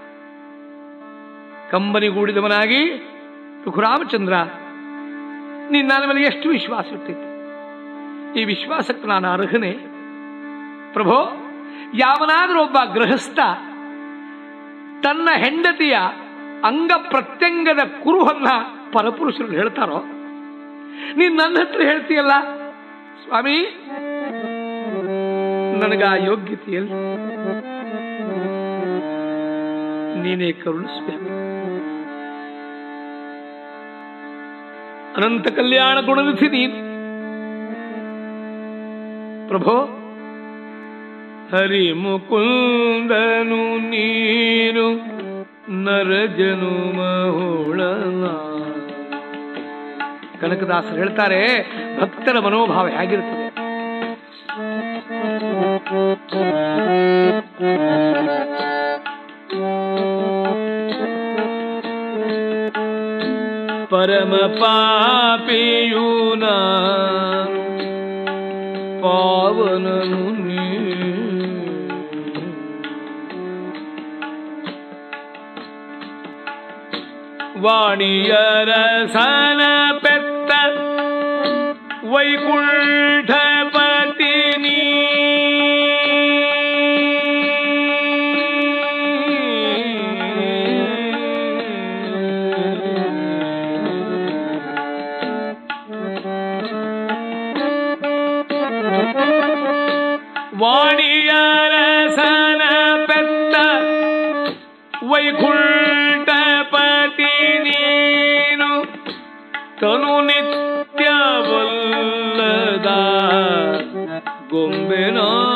ಕಂಬನಿಗೂಡಿದವನಾಗಿ ರಘುರಾಮಚಂದ್ರ ನೀನು ನನ್ನ ಮೇಲೆ ಎಷ್ಟು ವಿಶ್ವಾಸ ಇರ್ತಿತ್ತು ಈ ವಿಶ್ವಾಸಕ್ಕೆ ನಾನು ಅರ್ಹನೆ ಪ್ರಭೋ ಯಾವನಾದರೂ ಒಬ್ಬ ಗೃಹಸ್ಥ ತನ್ನ ಹೆಂಡತಿಯ ಅಂಗ ಪ್ರತ್ಯಂಗದ ಕುರುಹನ್ನ ಪರಪುರುಷರು ಹೇಳ್ತಾರೋ ನೀನ್ ನನ್ನ ಹತ್ರ ಹೇಳ್ತೀಯಲ್ಲ ಸ್ವಾಮಿ ನನಗ ಆ ಯೋಗ್ಯತೆಯಲ್ಲಿ ನೀನೇ ಕರುಣಿಸ್ಬೇಕು ಅನಂತ ಕಲ್ಯಾಣ ಗುಣನಿಧಿ ನೀನು ಪ್ರಭೋ ಹರಿ ಮುಕುಂದನು ನೀನು ನರಜನು ಮಹುಳನ ಕನಕದಾಸರು ಹೇಳ್ತಾರೆ ಭಕ್ತರ ಮನೋಭಾವ ಹೇಗಿರ್ತದೆ ಪರಮ ಪಾಪಿಯೂನ ಪಾವನನು ನೀ ವಾಣಿಯರಸನ ಪೆತ್ತ ವೈಕುಂಠಪತಿ ನೀ ವಾಣಿಯರಸನ ಪೆತ್ತ ವೈಕುಂಠಪತಿ ನೀನು ತನು ನಿತ್ಯವಲ್ಲದ ಗೊಂಬೆನ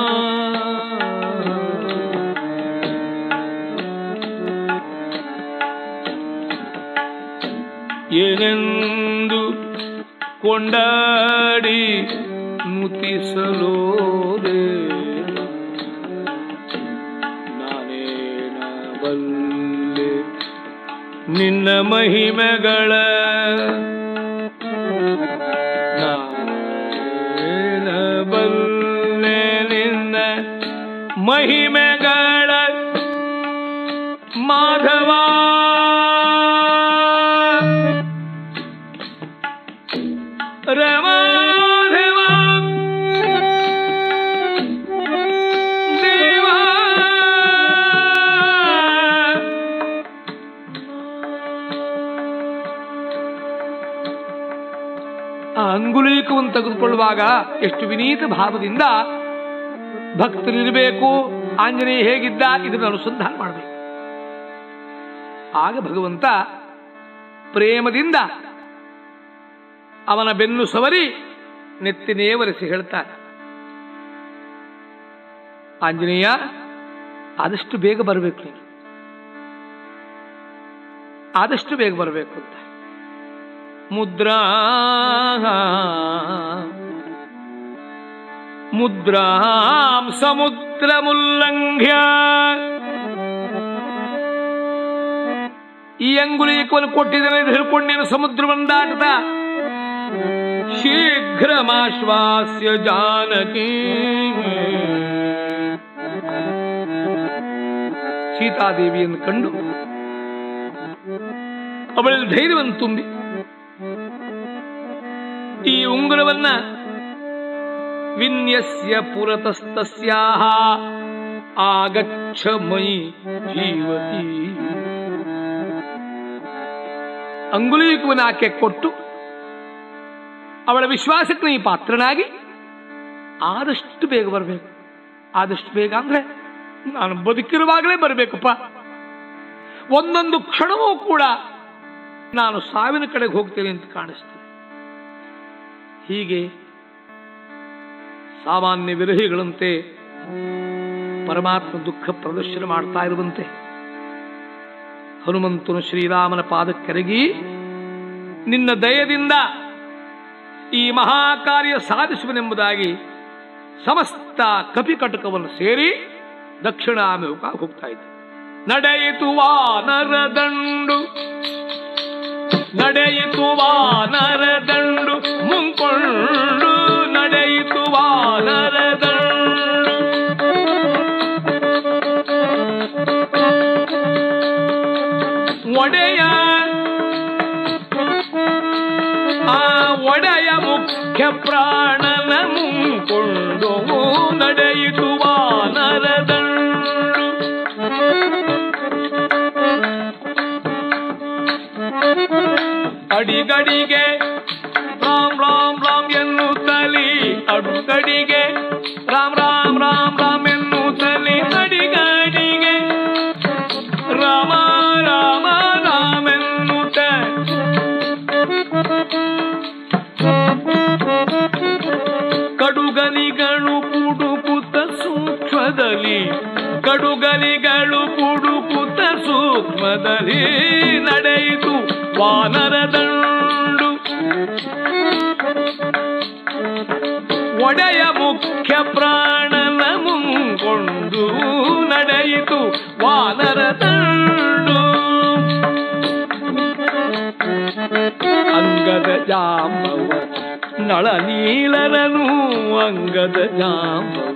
ಏನೆಂದು ಕೊಂಡಾಡಿ ನುತಿಸಲೋದೆ ನಾನೇನ ಬಲ್ಲೆ ನಿನ್ನ ಮಹಿಮೆಗಳ ನಾನೇನ ಬಲ್ಲೆ ನಿನ್ನ ಮಹಿಮೆಗಳ ಮಾಧವ ರಮಾಧವ ದೇವಾ ಆ ಅಂಗುಲೀಕವನ್ನು ತೆಗೆದುಕೊಳ್ಳುವಾಗ ಎಷ್ಟು ವಿನೀತ ಭಾವದಿಂದ ಭಕ್ತರಿರಬೇಕು ಆಂಜನೇಯ ಹೇಗಿದ್ದ ಇದನ್ನು ಅನುಸಂಧಾನ ಮಾಡಬೇಕು ಆಗ ಭಗವಂತ ಪ್ರೇಮದಿಂದ ಅವನ ಬೆನ್ನು ಸವರಿ ನೆತ್ತಿನೇವರಿಸಿ ಹೇಳ್ತಾನೆ ಆಂಜನೇಯ ಆದಷ್ಟು ಬೇಗ ಬರಬೇಕು ನೀನು ಆದಷ್ಟು ಬೇಗ ಬರಬೇಕು ಅಂತ ಮುದ್ರಾ ಮುದ್ರಾಂ ಸಮುದ್ರ ಮುಲ್ಲಂಘ್ಯ ಈ ಅಂಗುಲೀಕವನ್ನು ಕೊಟ್ಟಿದ್ದೇನೆ ಅಂತ ಹೇಳ್ಕೊಂಡು ನೀನು ಸಮುದ್ರವನ್ನು ದಾಟದ ಶೀಘ್ರಮಾಶ್ವಾಸ್ಯ ಜಾನಕಿ ಸೀತಾದೇವಿಯನ್ನು ಕಂಡು ಅವಳಲ್ಲಿ ಧೈರ್ಯವನ್ನು ತುಂಬಿ ಈ ಉಂಗುರವನ್ನ ವಿನ್ಯಸ್ಯ ಪುರತಸ್ತಸ್ಯಾಹ ಆಗಚ್ಚ ಮೈ ಜೀವತಿ ಅಂಗುಲೀಕುವನ ಆಕೆ ಕೊಟ್ಟು ಅವಳ ವಿಶ್ವಾಸಕ್ಕೆ ನೀ ಪಾತ್ರನಾಗಿ ಆದಷ್ಟು ಬೇಗ ಬರಬೇಕು ಆದಷ್ಟು ಬೇಗ ಅಂದ್ರೆ ನಾನು ಬದುಕಿರುವಾಗಲೇ ಬರಬೇಕಪ್ಪ ಒಂದೊಂದು ಕ್ಷಣವೂ ಕೂಡ ನಾನು ಸಾವಿನ ಕಡೆಗೆ ಹೋಗ್ತೇನೆ ಅಂತ ಕಾಣಿಸ್ತೇನೆ ಹೀಗೆ ಸಾಮಾನ್ಯ ವಿರಹಿಗಳಂತೆ ಪರಮಾತ್ಮ ದುಃಖ ಪ್ರದರ್ಶನ ಮಾಡ್ತಾ ಇರುವಂತೆ ಹನುಮಂತನು ಶ್ರೀರಾಮನ ಪಾದಕ್ಕೆರಗಿ ನಿನ್ನ ದಯದಿಂದ ಈ ಮಹಾಕಾರ್ಯ ಸಾಧಿಸುವನೆಂಬುದಾಗಿ ಸಮಸ್ತ ಕಪಿಕಟಕವನ್ನು ಸೇರಿ ದಕ್ಷಿಣಾಭಿಮುಖ ಹೋಗ್ತಾ ಇದ್ದ ನಡೆಯಿತು ವಾನರ ದಂಡು ನಡೆಯಿತು ವಾನರ ದಂಡು ಮುಂಕೊಂಡು ನಡೆಯಿತು ವಾನರ ದಂಡು ಒಡೆಯ ಆ ಒಡೆಯ ಮುಖ್ಯ ಪ್ರಾಣನ ಮುಂಕೊಂಡು ನಡೆಯಿತು ವಾನರ ದಂಡು ಅಡಿಗಡಿಗೆ ರಾಮ್ ರಾಮ್ ರಾಮ್ ಎನ್ನುತ್ತಲಿ ಅಡುಗಡಿಗೆ ರಾಮ್ ರಾಮ್ ರಾಮ್ ರಾಮ್ ಎನ್ನುತ್ತಲಿ ಅಡಿಗಡಿಗೆ ರಾಮ ರಾಮ ರಾಮ ಎನ್ನುತ್ತ ಕಡುಗಲಿಗಳು ಪುಡುಕುತ ಸೂಕ್ಷ್ಮದಲ್ಲಿ ಕಡುಗಲಿಗಳು ಪುಡುಕುತ ಸೂಕ್ಷ್ಮದಲ್ಲಿ ನಡೆಯಿತು ವಾನರ ದಂಡು ಒಡೆಯ ಮುಖ್ಯ ಪ್ರಾಣನ ಮುಂಕೊಂಡು ನಡೆಯಿತು ವಾನರ ದಂಡು ಅಂಗದ ಜಾಂಬವ ನಳ ನೀಲರನು ಅಂಗದ ಜಾಂಬವ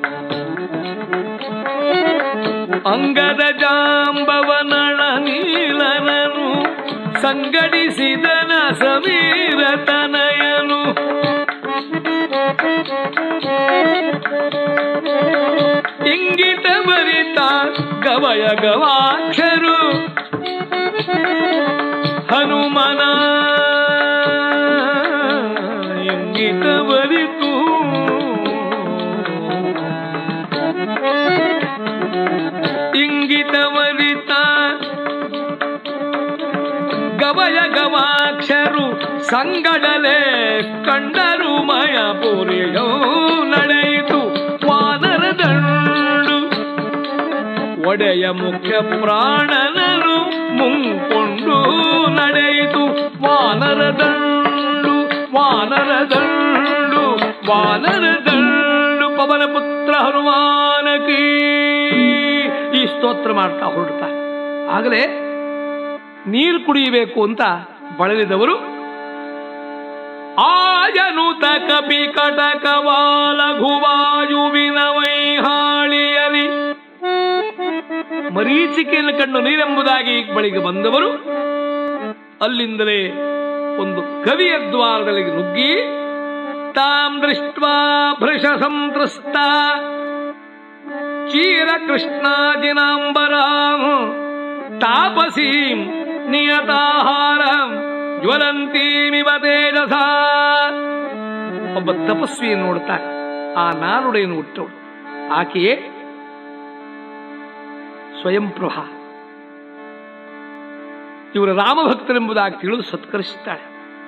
ಅಂಗದ ಜಾಂಬವ ನಳ ನೀಲರನು ಸಂಗಡಿಸಿದನ ಸಮೀರ ತನಯನು ಇಂಗಿತ ಬರಿತ ಗವಯ ಗವಾಕ್ಷರು ಹನುಮನ ಇಂಗಿತ ಬರಿತು ಇಂಗಿತ ಬರಿತ ಗವಯ ಗವಾಕ್ಷರು ಸಂಗಡಲೆ ಕಂಡರು ಮಯ ಪುರಿಯೋ ನಡೆಯಿತು ವಾನರ ದಂಡು ಒಡೆಯ ಮುಖ್ಯ ಪ್ರಾಣನರು ಮುಂಕೊಂಡು ನಡೆಯಿತು ವಾನರ ದಂಡು ವಾನರ ದಂಡು ವಾನರ ದಂಡು ಪವನ ಪುತ್ರ ಹನುಮಾನಕಿ ಈ ಸ್ತೋತ್ರ ಮಾಡ್ತಾ ಹೊರಡ್ತಾ ಆಗಲೇ ನೀರು ಕುಡಿಯಬೇಕು ಅಂತ ಬಳಲಿದವರು ಆಜನುತ ಕಪಿ ಕಟಕವಾಲ ಘುವಾಯುವಿನ ವೈಹಾಳಿಯಲಿ ಮರೀಚಿಕೆಯನ್ನು ಕಂಡು ನೀರೆಂಬುದಾಗಿ ಬಳಿಗೆ ಬಂದವರು ಅಲ್ಲಿಂದಲೇ ಒಂದು ಕವಿಯ ದ್ವಾರದಲ್ಲಿ ನುಗ್ಗಿ ತಾಂ ದೃಷ್ಟ್ವಾ ಭೃಷ ಸಂತೃಷ್ಟ ಚೀರ ಕೃಷ್ಣಾಜಿನಾಂಬರಾಂ ತಾಪಸೀಂ ನಿಯತಾಹಾರಂ ಜ್ವಲಂತೀಮಿವ ತೇಜಸ ಒಬ್ಬ ತಪಸ್ವಿ ನೋಡ್ತಾರೆ ಆ ನಾರುಡೆಯನ್ನು ಹುಟ್ಟವಳು ಆಕೆಯೇ ಸ್ವಯಂ ಪ್ರಭಾ ಇವರು ರಾಮಭಕ್ತರೆಂಬುದಾಗಿ ತಿಳಿದು ಸತ್ಕರಿಸುತ್ತಾಳೆ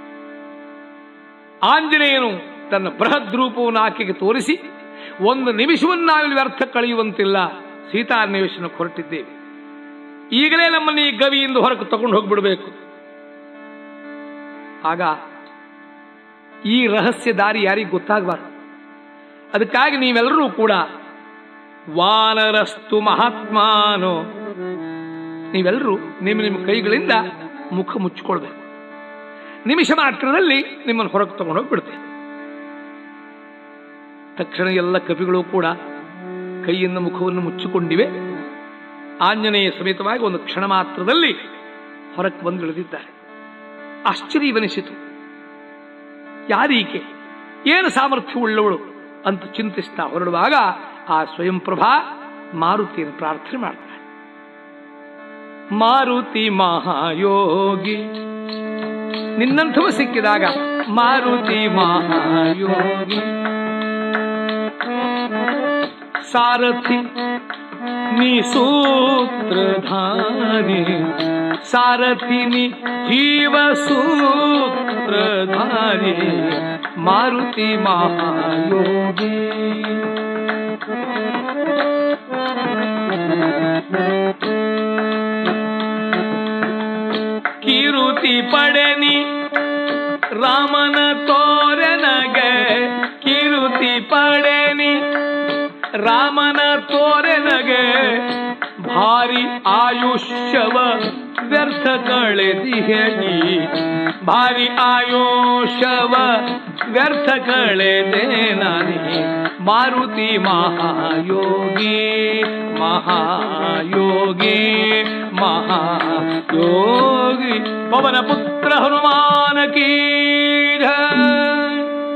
ಆಂಜನೇಯನು ತನ್ನ ಬೃಹದ್ ರೂಪವನ್ನು ಆಕೆಗೆ ತೋರಿಸಿ ಒಂದು ನಿಮಿಷವನ್ನಾಗಲಿ ವ್ಯರ್ಥ ಕಳೆಯುವಂತಿಲ್ಲ ಸೀತಾನ್ವೇಷಣಕ್ಕೆ ಹೊರಟಿದ್ದೇವೆ ಈಗಲೇ ನಮ್ಮನ್ನು ಈ ಗವಿಯಿಂದ ಹೊರಗೆ ತಗೊಂಡು ಹೋಗ್ಬಿಡ್ಬೇಕು ಆಗ ಈ ರಹಸ್ಯ ದಾರಿ ಯಾರಿಗೆ ಗೊತ್ತಾಗಬಾರ್ದು ಅದಕ್ಕಾಗಿ ನೀವೆಲ್ಲರೂ ಕೂಡ ವಾನರಸ್ತು ಮಹಾತ್ಮಾನೋ ನೀವೆಲ್ಲರೂ ನಿಮ್ಮ ನಿಮ್ಮ ಕೈಗಳಿಂದ ಮುಖ ಮುಚ್ಚಿಕೊಳ್ಬೇಕು ನಿಮಿಷ ಮಾತ್ರದಲ್ಲಿ ನಿಮ್ಮನ್ನು ಹೊರಗೆ ತಗೊಂಡು ಹೋಗ್ಬಿಡ್ತೇವೆ ತಕ್ಷಣ ಎಲ್ಲ ಕವಿಗಳು ಕೂಡ ಕೈಯಿಂದ ಮುಖವನ್ನು ಮುಚ್ಚಿಕೊಂಡಿವೆ ಆಂಜನೇಯ ಸಮೇತವಾಗಿ ಒಂದು ಕ್ಷಣ ಮಾತ್ರದಲ್ಲಿ ಹೊರಕ್ಕೆ ಬಂದು ಇಳಿದಿದ್ದಾರೆ ಆಶ್ಚರ್ಯವನಿಸಿತು ಯಾರೀಕೆ ಏನು ಸಾಮರ್ಥ್ಯವುಳ್ಳವಳು ಅಂತ ಚಿಂತಿಸ್ತಾ ಹೊರಡುವಾಗ ಆ ಸ್ವಯಂ ಪ್ರಭಾ ಮಾರುತಿಯನ್ನು ಪ್ರಾರ್ಥನೆ ಮಾಡ್ತಾಳೆ ಮಾರುತಿ ಮಹಾಯೋಗಿ ನಿನ್ನಂಥವ ಸಿಕ್ಕಿದಾಗ ಮಾರುತಿ ಮಹಾಯೋಗಿ ಸಾರಥಿ ನೀ ಸೂತ್ರಧಾರಿ ಸಾರಥಿ ನೀ ಜೀವ ಸೂತ್ರಧಾರಿ ಮಾರುತಿ ಮಹಾಯೋಗಿ ಕಿರುತಿ ಪಡೆನಿ ರಾಮನ ತೋರನಗೆ ಕಿರುತಿ ಪಡೆನಿ ರಾಮನ ತೋರೆನಗೆ ಭಾರಿ ಆಯುಷ್ಯವ ವ್ಯರ್ಥ ಕಳೆದಿಹಿ ಭಾರಿ ಆಯುಷ್ಯವ ವ್ಯರ್ಥ ಕಳೆದೆ ನಾನಿ ಮಾರುತಿ ಮಹಾಯೋಗಿ ಮಹಾಯೋಗಿ ಮಹಾಯೋಗಿ ಪವನ ಪುತ್ರ ಹನುಮಾನ ಕೀ ಜೈ.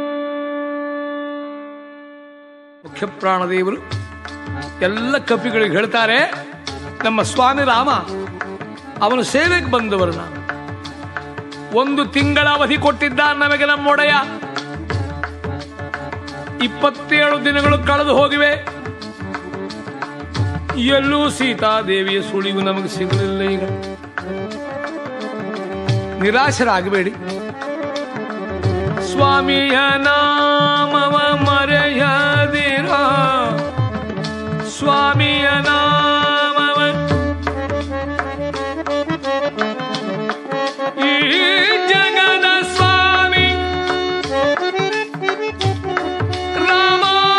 ಮುಖ್ಯ ಪ್ರಾಣದೇವರು ಎಲ್ಲ ಕಪಿಗಳಿಗೆ ಹೇಳ್ತಾರೆ ನಮ್ಮ ಸ್ವಾಮಿ ರಾಮ ಅವನು ಸೇವೆಗೆ ಬಂದವರು ನಾನು ಒಂದು ತಿಂಗಳ ಅವಧಿ ಕೊಟ್ಟಿದ್ದ ನಮಗೆ ನಮ್ಮೊಡೆಯ ಇಪ್ಪತ್ತೇಳು ದಿನಗಳು ಕಳೆದು ಹೋಗಿವೆ ಎಲ್ಲೂ ಸೀತಾದೇವಿಯ ಸುಳಿವು ನಮಗೆ ಸಿಗಲಿಲ್ಲ ಈಗ ನಿರಾಶರಾಗಬೇಡಿ ಸ್ವಾಮಿಯ ನಾಮವ ಮರೆಯದಿರ ಸ್ವಾಮಿಯ ನಾಮವ ಈ ಜಗದ ಸ್ವಾಮಿ ರಾಮ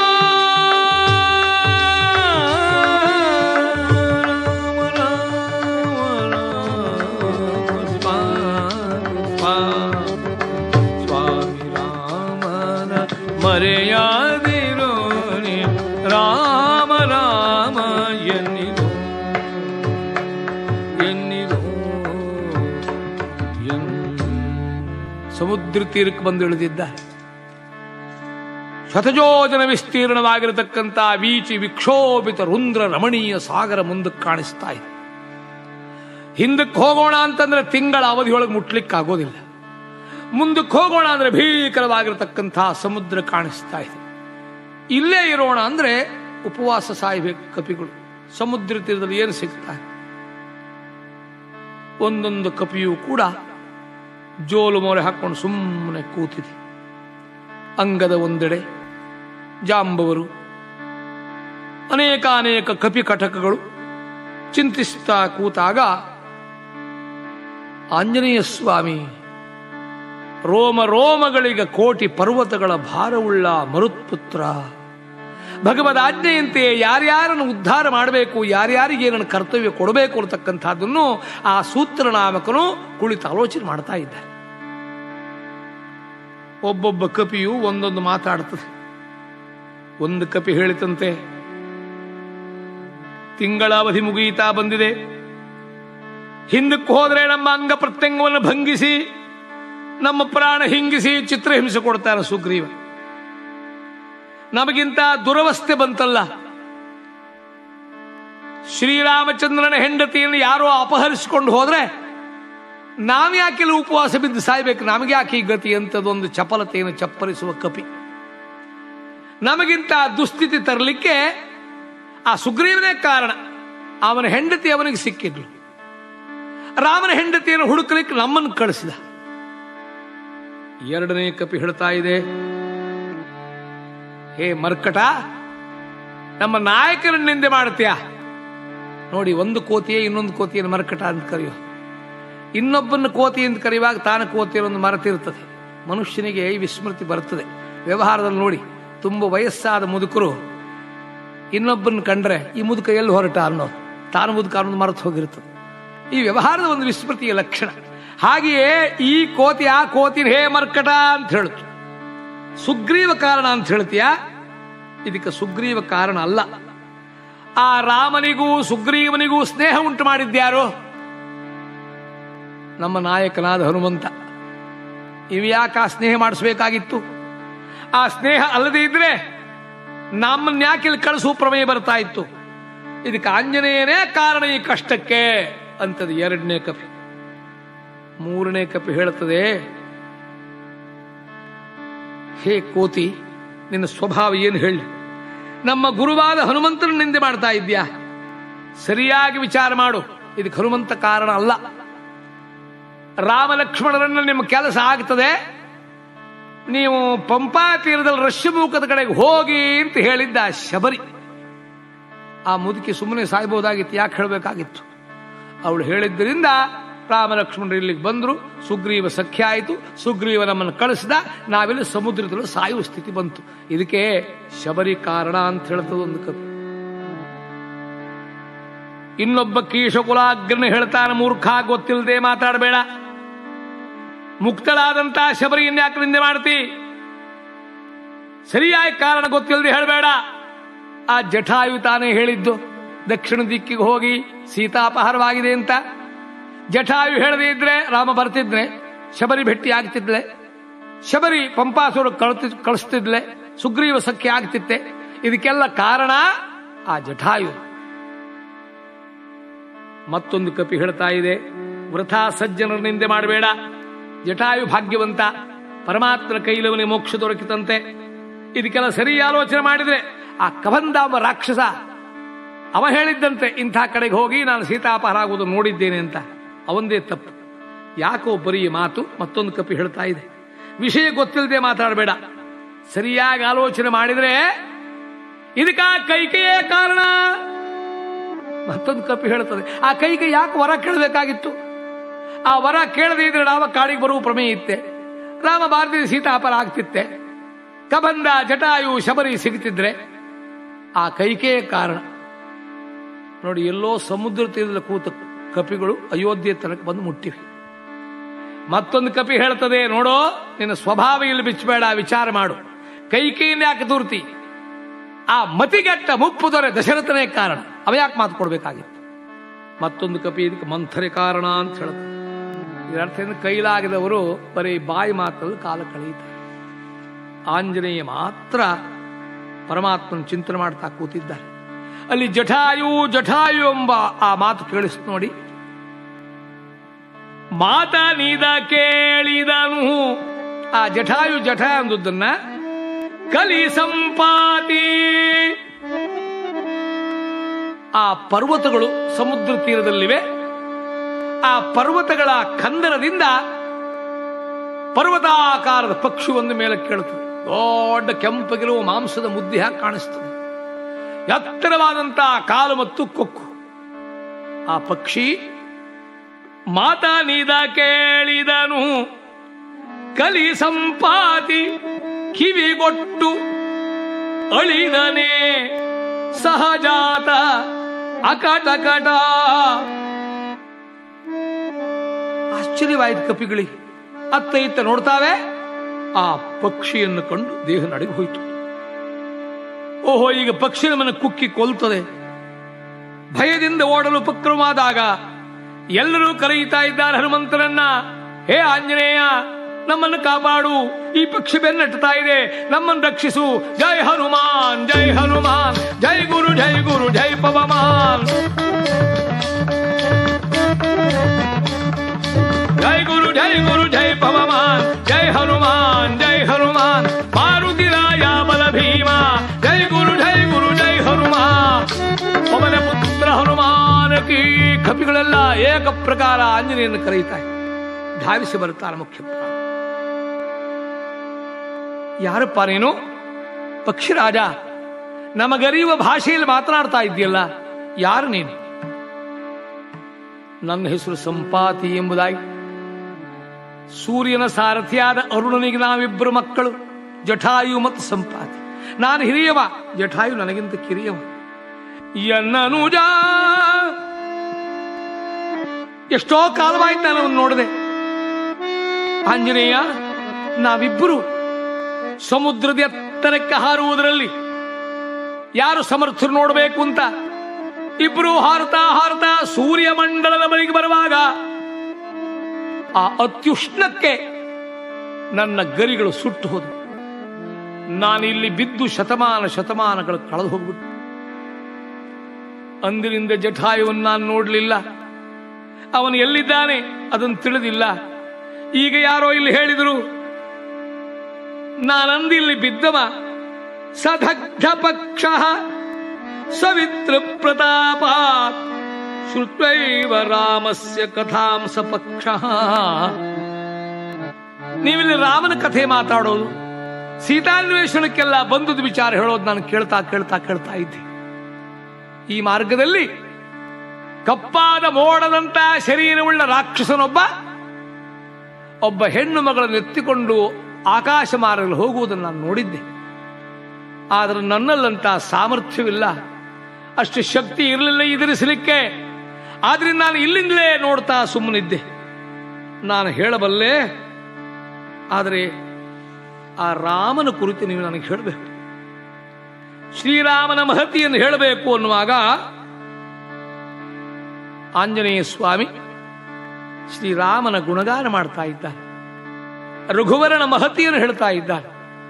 ರಾಮ ರಾಮ ರಾಮ ಸ್ವಾಮಿ ರಾಮನ ಮರೆಯಾದಿರೋ ನೀ ರಾಮ ರಾಮ ಎನ್ನಿರೋ ಎನ್ನಿರೋ ಎನ್ ಸಮುದ್ರ ತೀರಕ್ಕೆ ಬಂದು ಇಳಿದಿದ್ದ ಶತಜೋಜನ ವಿಸ್ತೀರ್ಣವಾಗಿರತಕ್ಕಂಥ ವೀಚಿ ವಿಕ್ಷೋಭಿತ ರುಂದ್ರ ರಮಣೀಯ ಸಾಗರ ಮುಂದಕ್ಕೆ ಕಾಣಿಸ್ತಾ ಇದೆ ಹಿಂದಕ್ಕೆ ಹೋಗೋಣ ಅಂತಂದ್ರೆ ತಿಂಗಳ ಅವಧಿಯೊಳಗೆ ಮುಟ್ಲಿಕ್ಕಾಗೋದಿಲ್ಲ ಮುಂದಕ್ಕೆ ಹೋಗೋಣ ಅಂದ್ರೆ ಭೀಕರವಾಗಿರತಕ್ಕಂಥ ಸಮುದ್ರ ಕಾಣಿಸ್ತಾ ಇದೆ ಇಲ್ಲೇ ಇರೋಣ ಅಂದ್ರೆ ಉಪವಾಸ ಸಾಯ್ಬೇಕು ಕಪಿಗಳು ಸಮುದ್ರ ತೀರದಲ್ಲಿ ಏನು ಸಿಗ್ತಾ ಒಂದೊಂದು ಕಪಿಯೂ ಕೂಡ ಜೋಲು ಮೊರೆ ಹಾಕೊಂಡು ಸುಮ್ಮನೆ ಕೂತಿದೆ ಅಂಗದ ಒಂದೆಡೆ ಜಾಂಬವರು ಅನೇಕಾನೇಕ ಕಪಿ ಕಟಕಗಳು ಚಿಂತಿಸ್ತಾ ಕೂತಾಗ ಆಂಜನೇಯ ಸ್ವಾಮಿ ರೋಮ ರೋಮಗಳಿಗೆ ಕೋಟಿ ಪರ್ವತಗಳ ಭಾರವುಳ್ಳ ಮರುತ್ಪುತ್ರ ಭಗವದ್ ಆಜ್ಞೆಯಂತೆ ಯಾರ್ಯಾರನ್ನು ಉದ್ಧಾರ ಮಾಡಬೇಕು ಯಾರ್ಯಾರಿಗೆ ಏನನ್ನು ಕರ್ತವ್ಯ ಕೊಡಬೇಕು ಅನ್ನತಕ್ಕಂಥದ್ದನ್ನು ಆ ಸೂತ್ರನಾಮಕನು ಕುಳಿತು ಆಲೋಚನೆ ಮಾಡ್ತಾ ಇದ್ದಾರೆ ಒಬ್ಬೊಬ್ಬ ಕಪಿಯು ಒಂದೊಂದು ಮಾತಾಡ್ತದೆ ಒಂದು ಕಪಿ ಹೇಳಿತಂತೆ ತಿಂಗಳ ಅವಧಿ ಮುಗಿಯುತ್ತಾ ಬಂದಿದೆ ಹಿಂದಕ್ಕೆ ಹೋದ್ರೆ ನಮ್ಮ ಅಂಗ ಪ್ರತ್ಯಂಗವನ್ನು ಭಂಗಿಸಿ ನಮ್ಮ ಪ್ರಾಣ ಹಿಂಗಿಸಿ ಚಿತ್ರಹಿಂಸೆ ಕೊಡ್ತಾನೆ ಸುಗ್ರೀವ ನಮಗಿಂತ ದುರವಸ್ಥೆ ಬಂತಲ್ಲ ಶ್ರೀರಾಮಚಂದ್ರನ ಹೆಂಡತಿಯನ್ನು ಯಾರೋ ಅಪಹರಿಸಿಕೊಂಡು ಹೋದ್ರೆ ನಾವ್ಯಾಕೆಲ್ಲ ಉಪವಾಸ ಬಿದ್ದು ಸಾಯ್ಬೇಕು ನಮಗೆ ಯಾಕೆ ಈ ಗತಿ ಅಂತದೊಂದು ಚಪಲತೆಯನ್ನು ಚಪ್ಪರಿಸುವ ಕಪಿ ನಮಗಿಂತ ದುಸ್ಥಿತಿ ತರಲಿಕ್ಕೆ ಆ ಸುಗ್ರೀವನೇ ಕಾರಣ ಅವನ ಹೆಂಡತಿ ಅವನಿಗೆ ಸಿಕ್ಕಿದ್ಲು ರಾಮನ ಹೆಂಡತಿಯನ್ನು ಹುಡುಕಲಿಕ್ಕೆ ನಮ್ಮನ್ನು ಕಳಿಸಿದ ಎರಡನೇ ಕಪಿ ಹೇಳ್ತಾ ಇದೆ ಹೇ ಮರ್ಕಟ ನಮ್ಮ ನಾಯಕನ ನಿಂದೆ ಮಾಡ್ತೀಯ ನೋಡಿ ಒಂದು ಕೋತಿಯೇ ಇನ್ನೊಂದು ಕೋತಿಯನ್ನು ಮರ್ಕಟ ಅಂತ ಕರೆಯೋ ಇನ್ನೊಬ್ಬನ ಕೋತಿ ಅಂತ ಕರೆಯುವಾಗ ತಾನು ಕೋತಿಯನ್ನು ಮರೆತಿರ್ತದೆ ಮನುಷ್ಯನಿಗೆ ಈ ವಿಸ್ಮೃತಿ ಬರ್ತದೆ ವ್ಯವಹಾರದಲ್ಲಿ ನೋಡಿ ತುಂಬ ವಯಸ್ಸಾದ ಮುದುಕರು ಇನ್ನೊಬ್ಬನ ಕಂಡ್ರೆ ಈ ಮುದುಕ ಎಲ್ಲಿ ಹೊರಟ ಅನ್ನೋದು ತಾನು ಮುದುಕ ಅನ್ನೋದು ಮರೆತು ಹೋಗಿರ್ತದೆ ಈ ವ್ಯವಹಾರದ ಒಂದು ವಿಸ್ಮೃತಿಯ ಲಕ್ಷಣ ಹಾಗೆಯೇ ಈ ಕೋತಿ ಆ ಕೋತಿನ ಹೇ ಮರ್ಕಟ ಅಂತ ಹೇಳ್ತು ಸುಗ್ರೀವ ಕಾರಣ ಅಂತ ಹೇಳ್ತೀಯ ಇದಕ್ಕೆ ಸುಗ್ರೀವ ಕಾರಣ ಅಲ್ಲ ಆ ರಾಮನಿಗೂ ಸುಗ್ರೀವನಿಗೂ ಸ್ನೇಹ ಉಂಟು ಮಾಡಿದ್ಯಾರು ನಮ್ಮ ನಾಯಕನಾದ ಹನುಮಂತ ಇವು ಯಾಕೆ ಆ ಸ್ನೇಹ ಮಾಡಿಸ್ಬೇಕಾಗಿತ್ತು ಆ ಸ್ನೇಹ ಅಲ್ಲದೆ ಇದ್ರೆ ನಮ್ಮನ್ನ ಯಾಕೆ ಇಲ್ಲಿ ಕಳಿಸುವ ಪ್ರಮೇಯ ಬರ್ತಾ ಇತ್ತು ಇದಕ್ಕೆ ಆಂಜನೇಯನೇ ಕಾರಣ ಈ ಕಷ್ಟಕ್ಕೆ ಅಂತದ ಎರಡನೇ ಕಪಿ ಮೂರನೇ ಕಪಿ ಹೇಳುತ್ತದೆ ಹೇ ಕೋತಿ ನಿನ್ನ ಸ್ವಭಾವ ಏನು ಹೇಳಿ ನಮ್ಮ ಗುರುವಾದ ಹನುಮಂತನ ನಿಂದೆ ಮಾಡ್ತಾ ಇದ್ಯಾ ಸರಿಯಾಗಿ ವಿಚಾರ ಮಾಡು ಇದಕ್ಕೆ ಹನುಮಂತ ಕಾರಣ ಅಲ್ಲ ರಾಮ ಲಕ್ಷ್ಮಣರನ್ನ ನಿಮ್ಮ ಕೆಲಸ ಆಗ್ತದೆ ನೀವು ಪಂಪಾ ತೀರದಲ್ಲಿ ರಶ್ಯಮುಖದ ಕಡೆಗೆ ಹೋಗಿ ಅಂತ ಹೇಳಿದ್ದ ಶಬರಿ ಆ ಮುದುಕಿ ಸುಮ್ಮನೆ ಸಾಯ್ಬೋದಾಗಿತ್ತು ಯಾಕೆ ಹೇಳಬೇಕಾಗಿತ್ತು ಅವಳು ಹೇಳಿದ್ದರಿಂದ ರಾಮ ಲಕ್ಷ್ಮಣರು ಇಲ್ಲಿಗೆ ಬಂದರು ಸುಗ್ರೀವ ಸಖ್ಯ ಆಯಿತು ಸುಗ್ರೀವ ನಮ್ಮನ್ನು ಕಳಿಸಿದ ನಾವೆಲ್ಲಿ ಸಮುದ್ರದಲ್ಲಿ ಸಾಯುವ ಸ್ಥಿತಿ ಬಂತು ಇದಕ್ಕೆ ಶಬರಿ ಕಾರಣ ಅಂತ ಹೇಳ್ತದೆ ಒಂದು ಕವಿ ಇನ್ನೊಬ್ಬ ಕೀಶಕುಲಾಗ್ರನ ಹೇಳ್ತಾನೆ ಮೂರ್ಖ ಗೊತ್ತಿಲ್ಲದೆ ಮಾತಾಡಬೇಡ ಮುಕ್ತಳಾದಂತ ಶಬರಿಯನ್ನು ಯಾಕೆ ನಿಂದೆ ಮಾಡ್ತಿ ಸರಿಯಾಗಿ ಕಾರಣ ಗೊತ್ತಿಲ್ಲದೆ ಹೇಳಬೇಡ ಆ ಜಠಾಯು ತಾನೇ ಹೇಳಿದ್ದು ದಕ್ಷಿಣ ದಿಕ್ಕಿಗೆ ಹೋಗಿ ಸೀತಾಪಹಾರವಾಗಿದೆ ಅಂತ ಜಠಾಯು ಹೇಳದೇ ಇದ್ರೆ ರಾಮ ಬರ್ತಿದ್ರೆ ಶಬರಿ ಭೇಟಿ ಆಗ್ತಿದ್ಲೆ ಶಬರಿ ಪಂಪಾಸುರ ಕಳ್ತಿ ಕಳಿಸ್ತಿದ್ಲೆ ಸುಗ್ರೀವ ಸಖ್ಯ ಆಗ್ತಿತ್ತೆ ಇದಕ್ಕೆಲ್ಲ ಕಾರಣ ಆ ಜಠಾಯು ಮತ್ತೊಂದು ಕಪಿ ಹೇಳ್ತಾ ಇದೆ ವೃಥಾ ಸಜ್ಜನರ ನಿಂದೆ ಮಾಡಬೇಡ ಜಟಾಯು ಭಾಗ್ಯವಂತ ಪರಮಾತ್ಮನ ಕೈಲವನಿಗೆ ಮೋಕ್ಷ ದೊರಕಿತಂತೆ ಇದಕ್ಕೆಲ್ಲ ಸರಿ ಆಲೋಚನೆ ಮಾಡಿದ್ರೆ ಆ ಕಬಂದಾಮ ರಾಕ್ಷಸ ಅವ ಹೇಳಿದ್ದಂತೆ ಇಂಥ ಕಡೆಗೆ ಹೋಗಿ ನಾನು ಸೀತಾಪಹಾರ ಆಗುವುದು ನೋಡಿದ್ದೇನೆ ಅಂತ ಅವಂದೇ ತಪ್ಪು ಯಾಕೋ ಬರೀ ಮಾತು ಮತ್ತೊಂದು ಕಪಿ ಹೇಳ್ತಾ ಇದೆ ವಿಷಯ ಗೊತ್ತಿಲ್ಲದೆ ಮಾತಾಡಬೇಡ ಸರಿಯಾಗಿ ಆಲೋಚನೆ ಮಾಡಿದ್ರೆ ಇದಕ್ಕ ಕೈಕೆಯೇ ಕಾರಣ ಮತ್ತೊಂದು ಕಪಿ ಹೇಳ್ತದೆ ಆ ಕೈಗೆ ಯಾಕೆ ವರ ಕೇಳಬೇಕಾಗಿತ್ತು ಆ ವರ ಕೇಳದೇ ಇದ್ರೆ ರಾಮ ಕಾಡಿಗೆ ಬರುವ ಪ್ರಮೇಯ ಇತ್ತೆ ರಾಮ ಭಾರತೀಯ ಸೀತಾಪರ ಆಗ್ತಿತ್ತೆ ಕಬಂದ ಜಟಾಯು ಶಬರಿ ಸಿಗ್ತಿದ್ರೆ ಆ ಕೈಕೆ ಕಾರಣ ನೋಡಿ ಎಲ್ಲೋ ಸಮುದ್ರ ತೀರದ ಕೂತ ಕಪಿಗಳು ಅಯೋಧ್ಯೆ ತನಕ ಬಂದು ಮುಟ್ಟಿವೆ ಮತ್ತೊಂದು ಕಪಿ ಹೇಳ್ತದೆ ನೋಡೋ ನಿನ್ನ ಸ್ವಭಾವ ಇಲ್ಲಿ ಬಿಚ್ಚಬೇಡ ವಿಚಾರ ಮಾಡು ಕೈಕೆಯಿಂದ ಯಾಕೆ ದೂರ್ತಿ ಆ ಮತಿಗೆಟ್ಟ ಮುಪ್ಪು ದೊರೆ ದಶರಥನೇ ಕಾರಣ ಅವ ಯಾಕೆ ಮಾತು ಕೊಡ್ಬೇಕಾಗಿತ್ತು ಮತ್ತೊಂದು ಕಪಿ ಇದಕ್ಕೆ ಮಂಥರೆ ಕಾರಣ ಅಂತ ಹೇಳ್ತಾರೆ ಇದರರ್ಥದಿಂದ ಕೈಲಾಗದವರು ಬರೀ ಬಾಯಿ ಮಾತಲ್ಲಿ ಕಾಲ ಕಳೆಯುತ್ತಾರೆ ಆಂಜನೇಯ ಮಾತ್ರ ಪರಮಾತ್ಮನ ಚಿಂತನೆ ಮಾಡ್ತಾ ಕೂತಿದ್ದಾರೆ ಅಲ್ಲಿ ಜಠಾಯು ಜಠಾಯು ಎಂಬ ಆ ಮಾತು ಕೇಳಿಸ್ ನೋಡಿ ಮಾತ ನೀದ ಕೇಳಿದನು ಆ ಜಠಾಯು ಜಠ ಅಂದದ್ದನ್ನ ಕಲಿ ಸಂಪಾತಿ ಆ ಪರ್ವತಗಳು ಸಮುದ್ರ ತೀರದಲ್ಲಿವೆ ಆ ಪರ್ವತಗಳ ಕಂದರದಿಂದ ಪರ್ವತಾಕಾರದ ಪಕ್ಷಿ ಒಂದು ಮೇಲೆ ಕೇಳುತ್ತದೆ ದೊಡ್ಡ ಕೆಂಪಗಿರುವ ಮಾಂಸದ ಮುದ್ದೆ ಹಾಕಿ ಕಾಣಿಸ್ತದೆ ಎತ್ತರವಾದಂತಹ ಕಾಲು ಮತ್ತು ಕೊಕ್ಕು ಆ ಪಕ್ಷಿ ಮಾತಾನೀದ ಕೇಳಿದನು ಕಲಿ ಸಂಪಾತಿ ಕಿವಿಗೊಟ್ಟು ಅಳಿದನೆ ಸಹಜಾತ ಅಕಟಕಟ ಆಶ್ಚರ್ಯವಾಯ್ತು ಕಪಿಗಳಿಗೆ ಅತ್ತ ಇತ್ತ ನೋಡ್ತಾವೆ ಆ ಪಕ್ಷಿಯನ್ನು ಕಂಡು ದೇಹ ನಡಗಿ ಹೋಯಿತು ಓಹೋ ಈಗ ಪಕ್ಷಿ ನಮ್ಮನ್ನು ಕುಕ್ಕಿ ಕೊಲ್ತದೆ ಭಯದಿಂದ ಓಡಲು ಉಪಕ್ರಮವಾದಾಗ ಎಲ್ಲರೂ ಕರೆಯುತ್ತಾ ಇದ್ದಾರೆ ಹನುಮಂತನನ್ನ ಹೇ ಆಂಜನೇಯ ನಮ್ಮನ್ನು ಕಾಪಾಡು ಈ ಪಕ್ಷಿ ಬೆನ್ನಟ್ಟುತ್ತಾ ಇದೆ ನಮ್ಮನ್ನು ರಕ್ಷಿಸು ಜೈ ಹನುಮಾನ್ ಜೈ ಹನುಮಾನ್ ಜೈ ಗುರು ಜೈ ಗುರು ಜೈ ಪವಮಾನ್ ಜೈ ಗುರು ಜೈ ಗುರು ಜೈ ಪವಮಾನ್ ಜೈ ಹನುಮಾನ್ ಜೈ ಹನುಮಾನ್ ಮಾರುತಿ ರಾಯ ಬಲ ಭೀಮ ಜೈ ಗುರು ಜೈ ಗುರು ಜೈ ಹನುಮಾನ್ ಪವನ ಪುತ್ರ ಹನುಮಾನ ಕೀ ಕಪಿಗಳೆಲ್ಲ ಏಕ ಪ್ರಕಾರ ಆಂಜನೇಯನ್ನು ಕರೆಯುತ್ತಾರೆ ಧಾವಿಸಿ ಬರುತ್ತಾರೆ ಮುಖ್ಯ ಪ್ರಾಣ ಯಾರಪ್ಪ ನೀನು ಪಕ್ಷಿರಾಜ ನಮಗರಿಯುವ ಭಾಷೆಯಲ್ಲಿ ಮಾತನಾಡ್ತಾ ಇದ್ದೀಯಲ್ಲ ಯಾರು ನೀನು ನನ್ನ ಹೆಸರು ಸಂಪಾತಿ ಎಂಬುದಾಗಿ ಸೂರ್ಯನ ಸಾರಥಿಯಾದ ಅರುಣನಿಗೆ ನಾವಿಬ್ಬರು ಮಕ್ಕಳು ಜಠಾಯು ಮತ್ತು ಸಂಪಾತಿ ನಾನು ಹಿರಿಯವ ಜಠಾಯು ನನಗಿಂತ ಕಿರಿಯವ ಎನ್ನನುಜ ಎಷ್ಟೋ ಕಾಲವಾಯ್ತು ನಾನು ಅವನು ನೋಡಿದೆ ಆಂಜನೇಯ ನಾವಿಬ್ಬರು ಸಮುದ್ರದ ಎತ್ತರಕ್ಕೆ ಹಾರುವುದರಲ್ಲಿ ಯಾರು ಸಮರ್ಥರು ನೋಡಬೇಕು ಅಂತ ಇಬ್ರು ಹಾರುತ್ತಾ ಹಾರುತ್ತಾ ಸೂರ್ಯ ಮಂಡಲದ ಬಳಿಗೆ ಬರುವಾಗ ಆ ಅತ್ಯುಷ್ಣಕ್ಕೆ ನನ್ನ ಗರಿಗಳು ಸುಟ್ಟು ಹೋದವು ನಾನು ಇಲ್ಲಿ ಬಿದ್ದು ಶತಮಾನ ಶತಮಾನಗಳು ಕಳೆದು ಹೋಗ್ಬಿಟ್ಟು ಅಂದಿನಿಂದ ಜಠಾಯುವನ್ನು ನಾನು ನೋಡಲಿಲ್ಲ ಅವನು ಎಲ್ಲಿದ್ದಾನೆ ಅದನ್ನು ತಿಳಿದಿಲ್ಲ ಈಗ ಯಾರೋ ಇಲ್ಲಿ ಹೇಳಿದರು ನಾನಂದಿಲ್ಲಿ ಬಿದ್ದವ ಸದಗ್ಧ ಪಕ್ಷ ಸವಿತ್ರ ಪ್ರತಾಪಾತ್ ಶ್ರುತ್ವೈವ ರಾಮಸ್ಯ ಕಥಾಂಸ ಪಕ್ಷ ನೀವಿಲ್ಲಿ ರಾಮನ ಕಥೆ ಮಾತಾಡೋದು ಸೀತಾನ್ವೇಷಣಕ್ಕೆಲ್ಲ ಬಂದದ ವಿಚಾರ ಹೇಳೋದು ನಾನು ಕೇಳ್ತಾ ಕೇಳ್ತಾ ಕೇಳ್ತಾ ಇದ್ದೆ ಈ ಮಾರ್ಗದಲ್ಲಿ ಕಪ್ಪಾದ ಮೋಡದಂತ ಶರೀರವುಳ್ಳ ರಾಕ್ಷಸನೊಬ್ಬ ಒಬ್ಬ ಹೆಣ್ಣು ಮಗಳನ್ನು ಎತ್ತಿಕೊಂಡು ಆಕಾಶ ಮಾರಲು ಹೋಗುವುದನ್ನು ನಾನು ನೋಡಿದ್ದೆ ಆದರೆ ನನ್ನಲ್ಲಂತ ಸಾಮರ್ಥ್ಯವಿಲ್ಲ ಅಷ್ಟು ಶಕ್ತಿ ಇರಲಿಲ್ಲ ಎದುರಿಸಲಿಕ್ಕೆ ಆದ್ರಿಂದ ನಾನು ಇಲ್ಲಿಂದಲೇ ನೋಡ್ತಾ ಸುಮ್ಮನಿದ್ದೆ ನಾನು ಹೇಳಬಲ್ಲೆ ಆದರೆ ಆ ರಾಮನ ಕುರಿತು ನೀವು ನನಗೆ ಹೇಳಬೇಕು ಶ್ರೀರಾಮನ ಮಹತಿಯನ್ನು ಹೇಳಬೇಕು ಅನ್ನುವಾಗ ಆಂಜನೇಯ ಸ್ವಾಮಿ ಶ್ರೀರಾಮನ ಗುಣಗಾನ ಮಾಡ್ತಾ ಇದ್ದಾನೆ ರಘುವರನ ಮಹತಿಯನ್ನು ಹೇಳ್ತಾ ಇದ್ದಾನೆ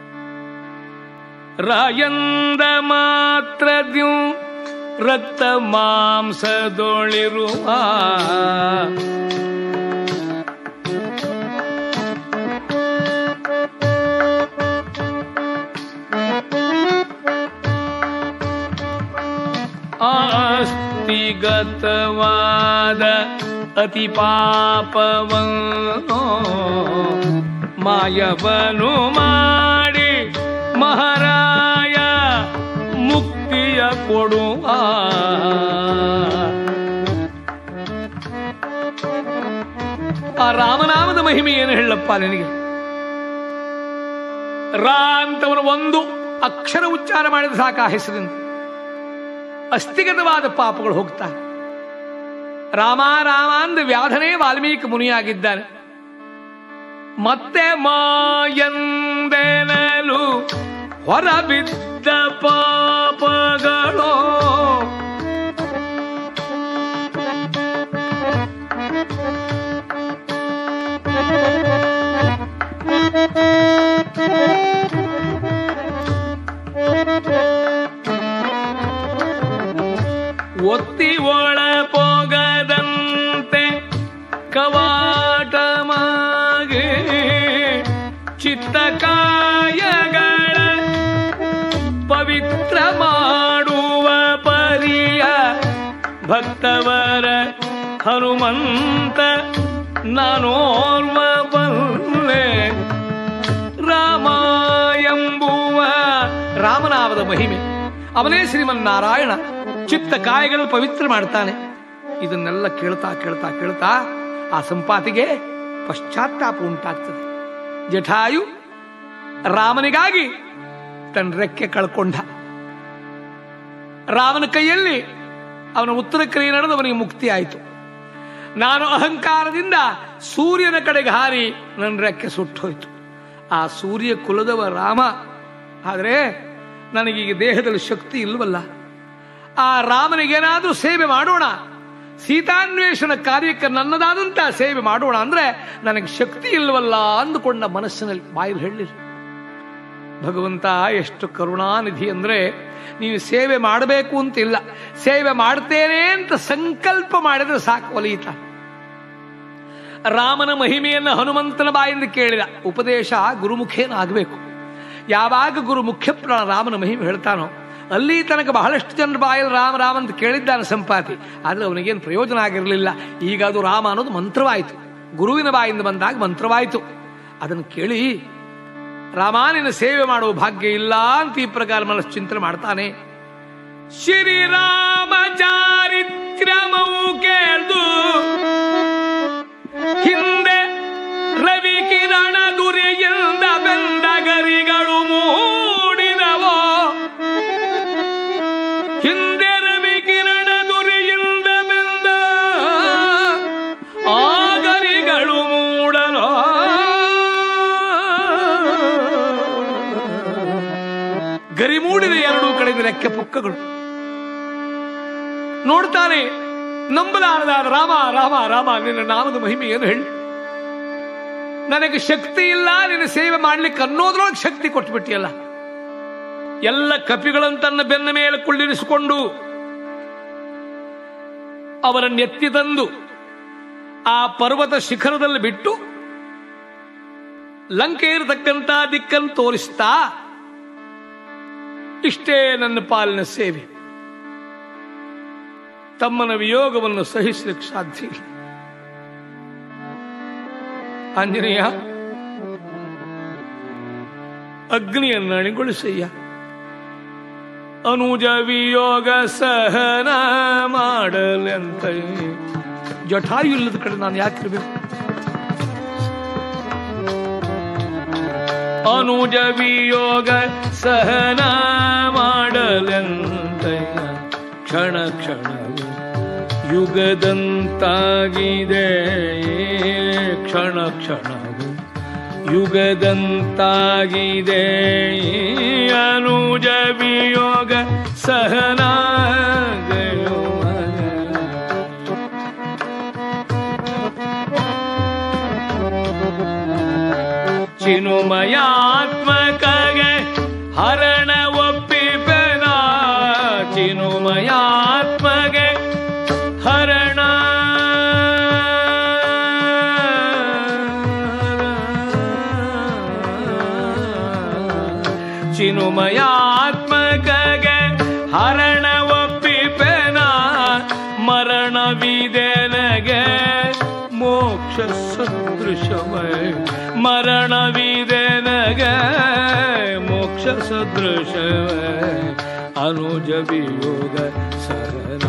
ರಾಯಂದ ಮಾತ್ರದ್ಯು ರಕ್ತ ಮಾಂಸದೊಳಿರುವ ಆಸ್ತಿಗತವಾದ ಅತಿ ಪಾಪವನ್ನು ಮಾಯವನು ಮಾಡಿ ಮಹಾರಾಯ ಮುಕ್ತಿಯ ಕೊಡುವ ಆ ರಾಮನಾಮದ ಮಹಿಮೆ ಏನು ಹೇಳಪ್ಪ ನಿನಗೆ ರಾ ಅಂತವನು ಒಂದು ಅಕ್ಷರ ಉಚ್ಚಾರ ಮಾಡಿದ ಸಾಕ ಆ ಹೆಸರಿಂದ ಅಸ್ಥಿಗತವಾದ ಪಾಪಗಳು ಹೋಗ್ತಾರೆ ರಾಮ ರಾಮ ಅಂದ ವ್ಯಾಧನೇ ವಾಲ್ಮೀಕಿ ಮುನಿಯಾಗಿದ್ದಾನೆ ಮತ್ತೆ ಮಾಯಂದೆನಲು ಹೊರಬಿದ್ದ ಪಾಪಗಳು ಒತ್ತಿ ಒಳ ಪೋಗದಂತೆ ಕವಾಟಮಾಗಿ ಚಿತ್ತ ಕಾಯಗಳ ಪವಿತ್ರ ಮಾಡುವ ಪರಿಯ ಭಕ್ತವರ ಹನುಮಂತ ನಾನೋರ್ವ ಬಲ್ಲೆ ರಾಮ ಎಂಬುವ ರಾಮನಾಮದ ಮಹಿಮೆ ಅವನೇ ಶ್ರೀಮನ್ನಾರಾಯಣ ಚಿತ್ತ ಕಾಯಗಳನ್ನು ಪವಿತ್ರ ಮಾಡ್ತಾನೆ ಇದನ್ನೆಲ್ಲ ಕೇಳ್ತಾ ಕೇಳ್ತಾ ಕೇಳ್ತಾ ಆ ಸಂಪಾತಿಗೆ ಪಶ್ಚಾತ್ತಾಪ ಉಂಟಾಗ್ತದೆ ಜಠಾಯು ರಾಮನಿಗಾಗಿ ತನ್ನ ರೆಕ್ಕೆ ಕಳ್ಕೊಂಡ ರಾಮನ ಕೈಯಲ್ಲಿ ಅವನ ಉತ್ತರ ಕ್ರಿಯೆ ನಡೆದು ಅವನಿಗೆ ಮುಕ್ತಿ ಆಯಿತು ನಾನು ಅಹಂಕಾರದಿಂದ ಸೂರ್ಯನ ಕಡೆಗೆ ಹಾರಿ ನನ್ನ ರೆಕ್ಕೆ ಸುಟ್ಟೋಯ್ತು ಆ ಸೂರ್ಯ ಕುಲದವ ರಾಮ ಆದರೆ ನನಗೀಗ ದೇಹದಲ್ಲಿ ಶಕ್ತಿ ಇಲ್ವಲ್ಲ ಆ ರಾಮನಿಗೇನಾದ್ರೂ ಸೇವೆ ಮಾಡೋಣ ಸೀತಾನ್ವೇಷಣ ಕಾರ್ಯಕ್ಕೆ ನನ್ನದಾದಂತ ಸೇವೆ ಮಾಡೋಣ ಅಂದ್ರೆ ನನಗೆ ಶಕ್ತಿ ಇಲ್ವಲ್ಲ ಅಂದುಕೊಂಡ ಮನಸ್ಸಿನಲ್ಲಿ ಬಾಯಲ್ಲಿ ಹೇಳಲಿಲ್ಲ ಭಗವಂತ ಎಷ್ಟು ಕರುಣಾನಿಧಿ ಅಂದ್ರೆ ನೀವು ಸೇವೆ ಮಾಡಬೇಕು ಅಂತಿಲ್ಲ ಸೇವೆ ಮಾಡ್ತೇನೆ ಅಂತ ಸಂಕಲ್ಪ ಮಾಡಿದ್ರೆ ಸಾಕು ಒಲಿಯಿತ ರಾಮನ ಮಹಿಮೆಯನ್ನು ಹನುಮಂತನ ಬಾಯಿಂದ ಕೇಳಿದ ಉಪದೇಶ ಗುರುಮುಖೇನ ಆಗಬೇಕು ಯಾವಾಗ ಗುರು ಮುಖ್ಯ ಪ್ರಾಣ ರಾಮನ ಮಹಿಮೆ ಹೇಳ್ತಾನೋ ಅಲ್ಲಿ ತನಕ ಬಹಳಷ್ಟು ಜನರ ಬಾಯಲ್ಲಿ ರಾಮ ರಾಮ ಅಂತ ಕೇಳಿದ್ದಾನೆ ಸಂಪಾತಿ ಆದ್ರೆ ಅವನಿಗೇನು ಪ್ರಯೋಜನ ಆಗಿರಲಿಲ್ಲ ಈಗ ಅದು ರಾಮ ಅನ್ನೋದು ಮಂತ್ರವಾಯಿತು ಗುರುವಿನ ಬಾಯಿಂದ ಬಂದಾಗ ಮಂತ್ರವಾಯಿತು ಅದನ್ನು ಕೇಳಿ ರಾಮಾನಿನ ಸೇವೆ ಮಾಡುವ ಭಾಗ್ಯ ಇಲ್ಲ ಅಂತ ಈ ಪ್ರಕಾರ ಮನಸ್ಸು ಚಿಂತನೆ ಮಾಡ್ತಾನೆ ಶ್ರೀರಾಮ ಚಾರಿತ್ರ್ಯಮವು ಕೇಳ್ದು ಹಿಂದೆ ರವಿ ಕಿರಣ ದುರಿಯಿಂದ ಬೆಂದ ಗರಿಗಳು ಮೂಡಿದವೋ ಹಿಂದೆ ರವಿ ಕಿರಣ ದುರಿಯಿಂದ ಬೆಂದ ಆ ಗರಿಗಳು ಮೂಡಲೋ ಗರಿ ಮೂಡಿದ ಎರಡೂ ಕಡೆಯಿಂದ ರೆಕ್ಕೆ ಪುಕ್ಕಗಳು ನೋಡ್ತಾನೆ ನಂಬಲಾರದಾದ ರಾಮ ರಾಮ ರಾಮ ನಿನ್ನ ನಾಮದ ಮಹಿಮೆ ಏನು ಹೇಳಿ ನನಗೆ ಶಕ್ತಿ ಇಲ್ಲ ನಿನ್ನ ಸೇವೆ ಮಾಡ್ಲಿಕ್ಕೆ ಅನ್ನೋದ್ರೊಳಗೆ ಶಕ್ತಿ ಕೊಟ್ಬಿಟ್ಟಿಯಲ್ಲ ಎಲ್ಲ ಕಪಿಗಳನ್ನು ತನ್ನ ಬೆನ್ನ ಮೇಲೆ ಕುಳ್ಳಿರಿಸಿಕೊಂಡು ಅವರನ್ನು ಎತ್ತಿ ತಂದು ಆ ಪರ್ವತ ಶಿಖರದಲ್ಲಿ ಬಿಟ್ಟು ಲಂಕೆ ಇರತಕ್ಕಂತ ದಿಕ್ಕನ್ನು ತೋರಿಸ್ತಾ ಇಷ್ಟೇ ನನ್ನ ಪಾಲಿನ ಸೇವೆ ತಮ್ಮನ ವಿಯೋಗವನ್ನು ಸಹಿಸಲಿಕ್ಕೆ ಸಾಧ್ಯ ಇಲ್ಲ ಆಂಜನೇಯ ಅಗ್ನಿಯನ್ನು ಅಣಿಗೊಳಿಸಯ್ಯ ಅನುಜ ವಿಯೋಗ ಸಹನ ಮಾಡಲೆಂತ ಜಠಾಯು ಇಲ್ಲದ ಕಡೆ ನಾನು ಯಾಕಿರ್ಬೇಕು ಅನುಜ ವಿಯೋಗ ಸಹನ ಮಾಡಲೆಂತ ಕ್ಷಣ ಕ್ಷಣ ಯುಗದಂತಾಗಿದೆ ಕ್ಷಣ ಕ್ಷಣವು ಯುಗದಂತಾಗಿದೆ ಅನುಜ ವಿಯೋಗ ಸಹನ ಚಿನುಮಯಾತ್ಮಕಗೆ ಹರಣ ಒಪ್ಪಿಪೆನ ಚಿನುಮಯಾತ್ಮಗೆ ಹರಣ ಚಿನುಮಯಾತ್ಮಕಗೆ ಹರಣ ಒಪ್ಪಿಪೆನ ಮರಣವಿದೆನಗೆ ಮೋಕ್ಷ ಸದೃಶವೇ ಮರಣವಿದೆನಗೆ ಮೋಕ್ಷ ಸದೃಶವೇ ಅನುಜ ವಿಯೋಗ ಸಹನಾ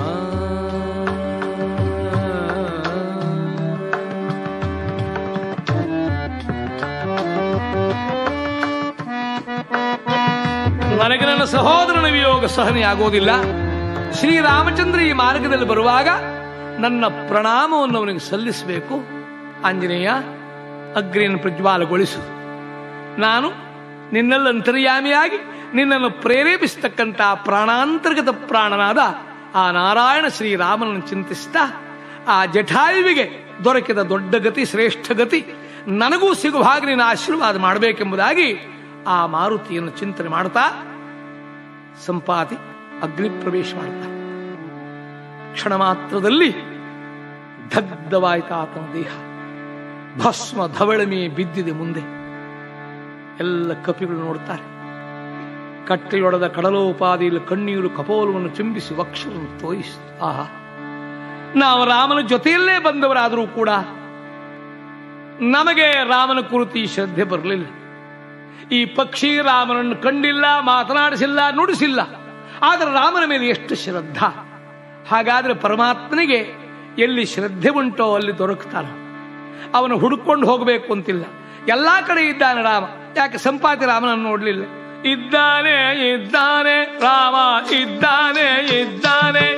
ನನಗೆ ನನ್ನ ಸಹೋದರನ ವಿಯೋಗ ಸಹನೆ ಆಗೋದಿಲ್ಲ ಶ್ರೀರಾಮಚಂದ್ರ ಈ ಮಾರ್ಗದಲ್ಲಿ ಬರುವಾಗ ನನ್ನ ಪ್ರಣಾಮವನ್ನು ಅವನಿಗೆ ಸಲ್ಲಿಸಬೇಕು ಆಂಜನೇಯ ಅಗ್ನಿಯನ್ನು ಪ್ರಜ್ವಾಲಗೊಳಿಸು ನಾನು ನಿನ್ನೆಲ್ಲ ಅಂತರ್ಯಾಮಿಯಾಗಿ ನಿನ್ನನ್ನು ಪ್ರೇರೇಪಿಸತಕ್ಕಂಥ ಪ್ರಾಣಾಂತರ್ಗತ ಪ್ರಾಣನಾದ ಆ ನಾರಾಯಣ ಶ್ರೀರಾಮನನ್ನು ಚಿಂತಿಸ್ತಾ ಆ ಜಠಾಯುವಿಗೆ ದೊರಕಿದ ದೊಡ್ಡ ಗತಿ ಶ್ರೇಷ್ಠ ಗತಿ ನನಗೂ ಸಿಗುವ ಹಾಗೆ ನಿನ್ನ ಆಶೀರ್ವಾದ ಮಾಡಬೇಕೆಂಬುದಾಗಿ ಆ ಮಾರುತಿಯನ್ನು ಚಿಂತನೆ ಮಾಡ್ತಾ ಸಂಪಾತಿ ಅಗ್ನಿ ಪ್ರವೇಶ ಮಾಡ್ತಾ ಕ್ಷಣ ಮಾತ್ರದಲ್ಲಿ ದಗ್ಧವಾಯಿತ ಆತನ ದೇಹ ಭಸ್ಮ ಧವಳಮೆ ಬಿದ್ದಿದೆ ಮುಂದೆ ಎಲ್ಲ ಕಪಿಗಳು ನೋಡ್ತಾರೆ ಕಟ್ಟೆಯೊಡೆದ ಕಡಲೋಪಾದಿಯಲ್ಲಿ ಕಣ್ಣೀರು ಕಪೋಲವನ್ನು ಚುಂಬಿಸಿ ವಕ್ಷವನ್ನು ತೋಯಿಸಿ ಆಹಾ ನಾವು ರಾಮನ ಜೊತೆಯಲ್ಲೇ ಬಂದವರಾದರೂ ಕೂಡ ನಮಗೆ ರಾಮನ ಕುರಿತು ಈ ಶ್ರದ್ಧೆ ಬರಲಿಲ್ಲ ಈ ಪಕ್ಷಿ ರಾಮನನ್ನು ಕಂಡಿಲ್ಲ ಮಾತನಾಡಿಸಿಲ್ಲ ನುಡಿಸಿಲ್ಲ ಆದರೆ ರಾಮನ ಮೇಲೆ ಎಷ್ಟು ಶ್ರದ್ಧಾ ಹಾಗಾದ್ರೆ ಪರಮಾತ್ಮನಿಗೆ ಎಲ್ಲಿ ಶ್ರದ್ಧೆ ಉಂಟೋ ಅಲ್ಲಿ ದೊರಕ್ತಾನ ಅವನು ಹುಡುಕೊಂಡು ಹೋಗಬೇಕು ಅಂತಿಲ್ಲ ಎಲ್ಲಾ ಕಡೆ ಇದ್ದಾನೆ ರಾಮ ಯಾಕೆ ಸಂಪಾತಿ ರಾಮನನ್ನು ನೋಡ್ಲಿಲ್ಲ ಇದ್ದಾನೆ ಇದ್ದಾನೆ ರಾಮ ಇದ್ದಾನೆ ಇದ್ದಾನೆ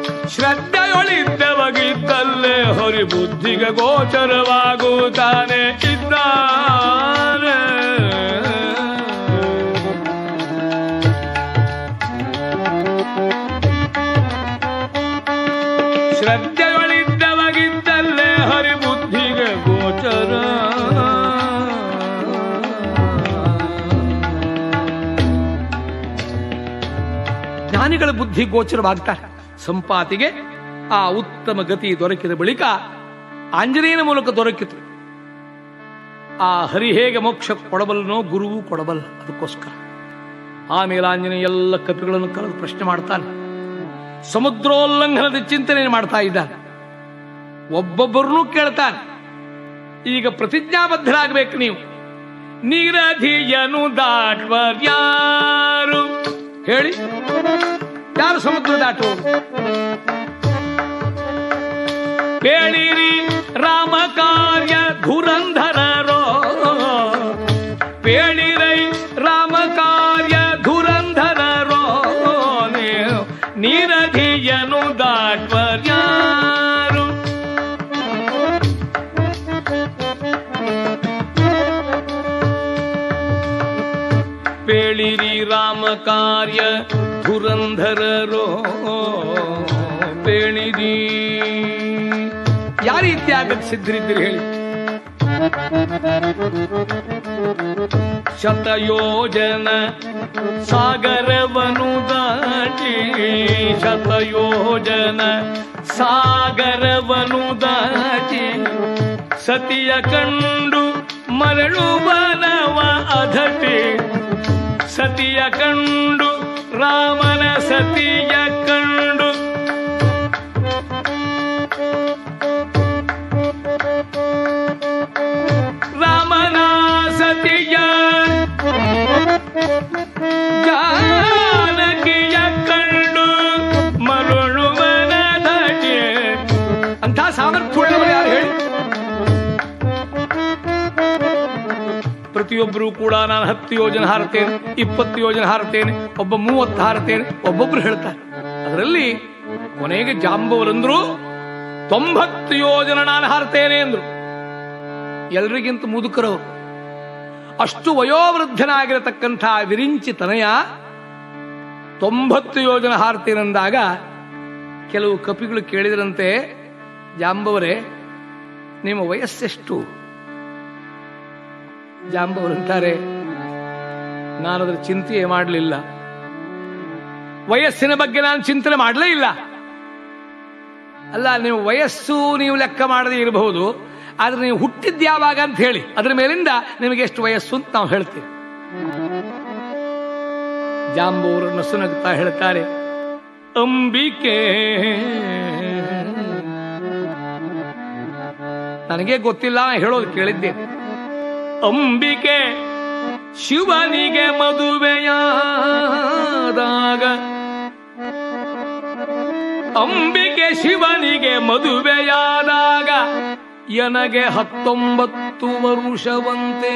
ಶ್ರದ್ಧೆಯೊಳಿದ್ದವಗಿದ್ದಲ್ಲೇ ಹೊರಿ ಬುದ್ಧಿಗೆ ಗೋಚರವಾಗುತ್ತಾನೆ ಇದ್ದಾನೆ ಶ್ರದ್ಧೆಯೊಳಿದ್ದವಗಿದ್ದಲ್ಲೇ ಹರಿ ಬುದ್ಧಿಗೆ ಗೋಚರ ಜ್ಞಾನಿಗಳ ಬುದ್ಧಿ ಗೋಚರವಾಗ್ತಾರೆ ಸಂಪಾತಿಗೆ ಆ ಉತ್ತಮ ಗತಿ ದೊರಕಿದ ಬಳಿಕ ಆಂಜನೇಯನ ಮೂಲಕ ದೊರಕಿತು ಆ ಹರಿ ಹೇಗೆ ಮೋಕ್ಷ ಕೊಡಬಲ್ಲನೋ ಗುರುವು ಕೊಡಬಲ್ಲ ಅದಕ್ಕೋಸ್ಕರ ಆಮೇಲೆ ಆಂಜನೇಯ ಎಲ್ಲ ಕಪಿಗಳನ್ನು ಕರೆದು ಪ್ರಶ್ನೆ ಮಾಡ್ತಾನೆ ಸಮುದ್ರೋಲ್ಲಂಘನದ ಚಿಂತನೆ ಮಾಡ್ತಾ ಇದ್ದಾನೆ ಒಬ್ಬೊಬ್ಬರನ್ನೂ ಕೇಳ್ತಾನೆ ಈಗ ಪ್ರತಿಜ್ಞಾಬದ್ಧರಾಗಬೇಕು ನೀವು ನೀರಧಿಯನು ದಾಟ್ವರ್ಯಾರು ಹೇಳಿ ಯಾರು ಸಮುದ್ರ ದಾಟುವರು ಕೇಳಿರಿ ರಾಮ ಕಾರ್ಯ ಧುರಂಧರರೋ ಪೇಳಿರೈ ರಾಮ ಕಾರ್ಯ ಧುರಂಧರರೋ ನೀವು ನೀರಧಿಯನು ದಾಟ್ವರ್ಯಾರು ಪೇಳಿರಿ ರಾಮ ಕಾರ್ಯ ಧುರಂಧರರೋ ಪೇಳಿರಿ ಯಾವ ರೀತಿ ಆಗಕ್ಕೆ ಸಿದ್ಧರಿದ್ದೀರಿ ಹೇಳಿ ಶತಯೋಜನ ಸಾಗರವನು ದಾಟಿ ಶತಯೋಜನ ಸಾಗರವನು ದಾಟಿ ಸತಿಯ ಕಂಡು ಮರಳುವನವ ಅಧಟಿ ಸತಿಯ ಕಂಡು ರಾಮನ ಸತಿಯ ಕಂಡು ರಾಮನ ಸತಿಯ ಜಾನಕಿಯ ಕಂಡು ಮರಳುವನ ಧಟಿ ಅಂಥ ಸಾಮರ್ಥ್ಯವುಳ್ಳವರು ಯಾರು ಹೇಳಿ ಪ್ರತಿಯೊಬ್ಬರು ಕೂಡ ನಾನು ಹತ್ತು ಯೋಜನೆ ಹಾರ್ತೇನೆ ಇಪ್ಪತ್ತು ಯೋಜನೆ ಹಾರ್ತೇನೆ ಒಬ್ಬ ಮೂವತ್ತು ಹಾರ್ತೇನೆ ಒಬ್ಬೊಬ್ರು ಹೇಳ್ತಾರೆ ಅದರಲ್ಲಿ ಕೊನೆಗೆ ಜಾಂಬವರಂದ್ರು ತೊಂಬತ್ತು ಯೋಜನೆ ನಾನು ಹಾರ್ತೇನೆ ಎಂದ್ರು ಎಲ್ರಿಗಿಂತ ಮುದುಕರವರು ಅಷ್ಟು ವಯೋವೃದ್ಧನಾಗಿರತಕ್ಕಂಥ ವಿರಿಂಚಿ ತನಯ ತೊಂಬತ್ತು ಯೋಜನೆ ಹಾರ್ತೇನೆಂದಾಗ ಕೆಲವು ಕಪಿಗಳು ಕೇಳಿದ್ರಂತೆ ಜಾಂಬವರೇ ನಿಮ್ಮ ವಯಸ್ಸೆಷ್ಟು ಜಾಂಬವರಂತಾರೆ ನಾನದ್ರ ಚಿಂತೆಯೇ ಮಾಡಲಿಲ್ಲ ವಯಸ್ಸಿನ ಬಗ್ಗೆ ನಾನು ಚಿಂತನೆ ಮಾಡಲೇ ಇಲ್ಲ ಅಲ್ಲ ನೀವು ವಯಸ್ಸು ನೀವು ಲೆಕ್ಕ ಮಾಡದೇ ಇರಬಹುದು ಆದ್ರೆ ನೀವು ಹುಟ್ಟಿದ್ ಯಾವಾಗ ಅಂತ ಹೇಳಿ ಅದ್ರ ಮೇಲಿಂದ ನಿಮಗೆ ಎಷ್ಟು ವಯಸ್ಸು ಅಂತ ನಾವು ಹೇಳ್ತೀವಿ ಜಾಂಬವರು ನಸುನಗ್ತಾ ಹೇಳ್ತಾರೆ ಅಂಬಿಕೆ ನನಗೆ ಗೊತ್ತಿಲ್ಲ ನಾ ಹೇಳೋದು ಕೇಳಿದ್ದೇನೆ ಅಂಬಿಕೆ ಶಿವನಿಗೆ ಮದುವೆಯಾದಾಗ ಅಂಬಿಕೆ ಶಿವನಿಗೆ ಮದುವೆಯಾದಾಗ ಎನಗೆ ಹತ್ತೊಂಬತ್ತು ವರುಷವಂತೆ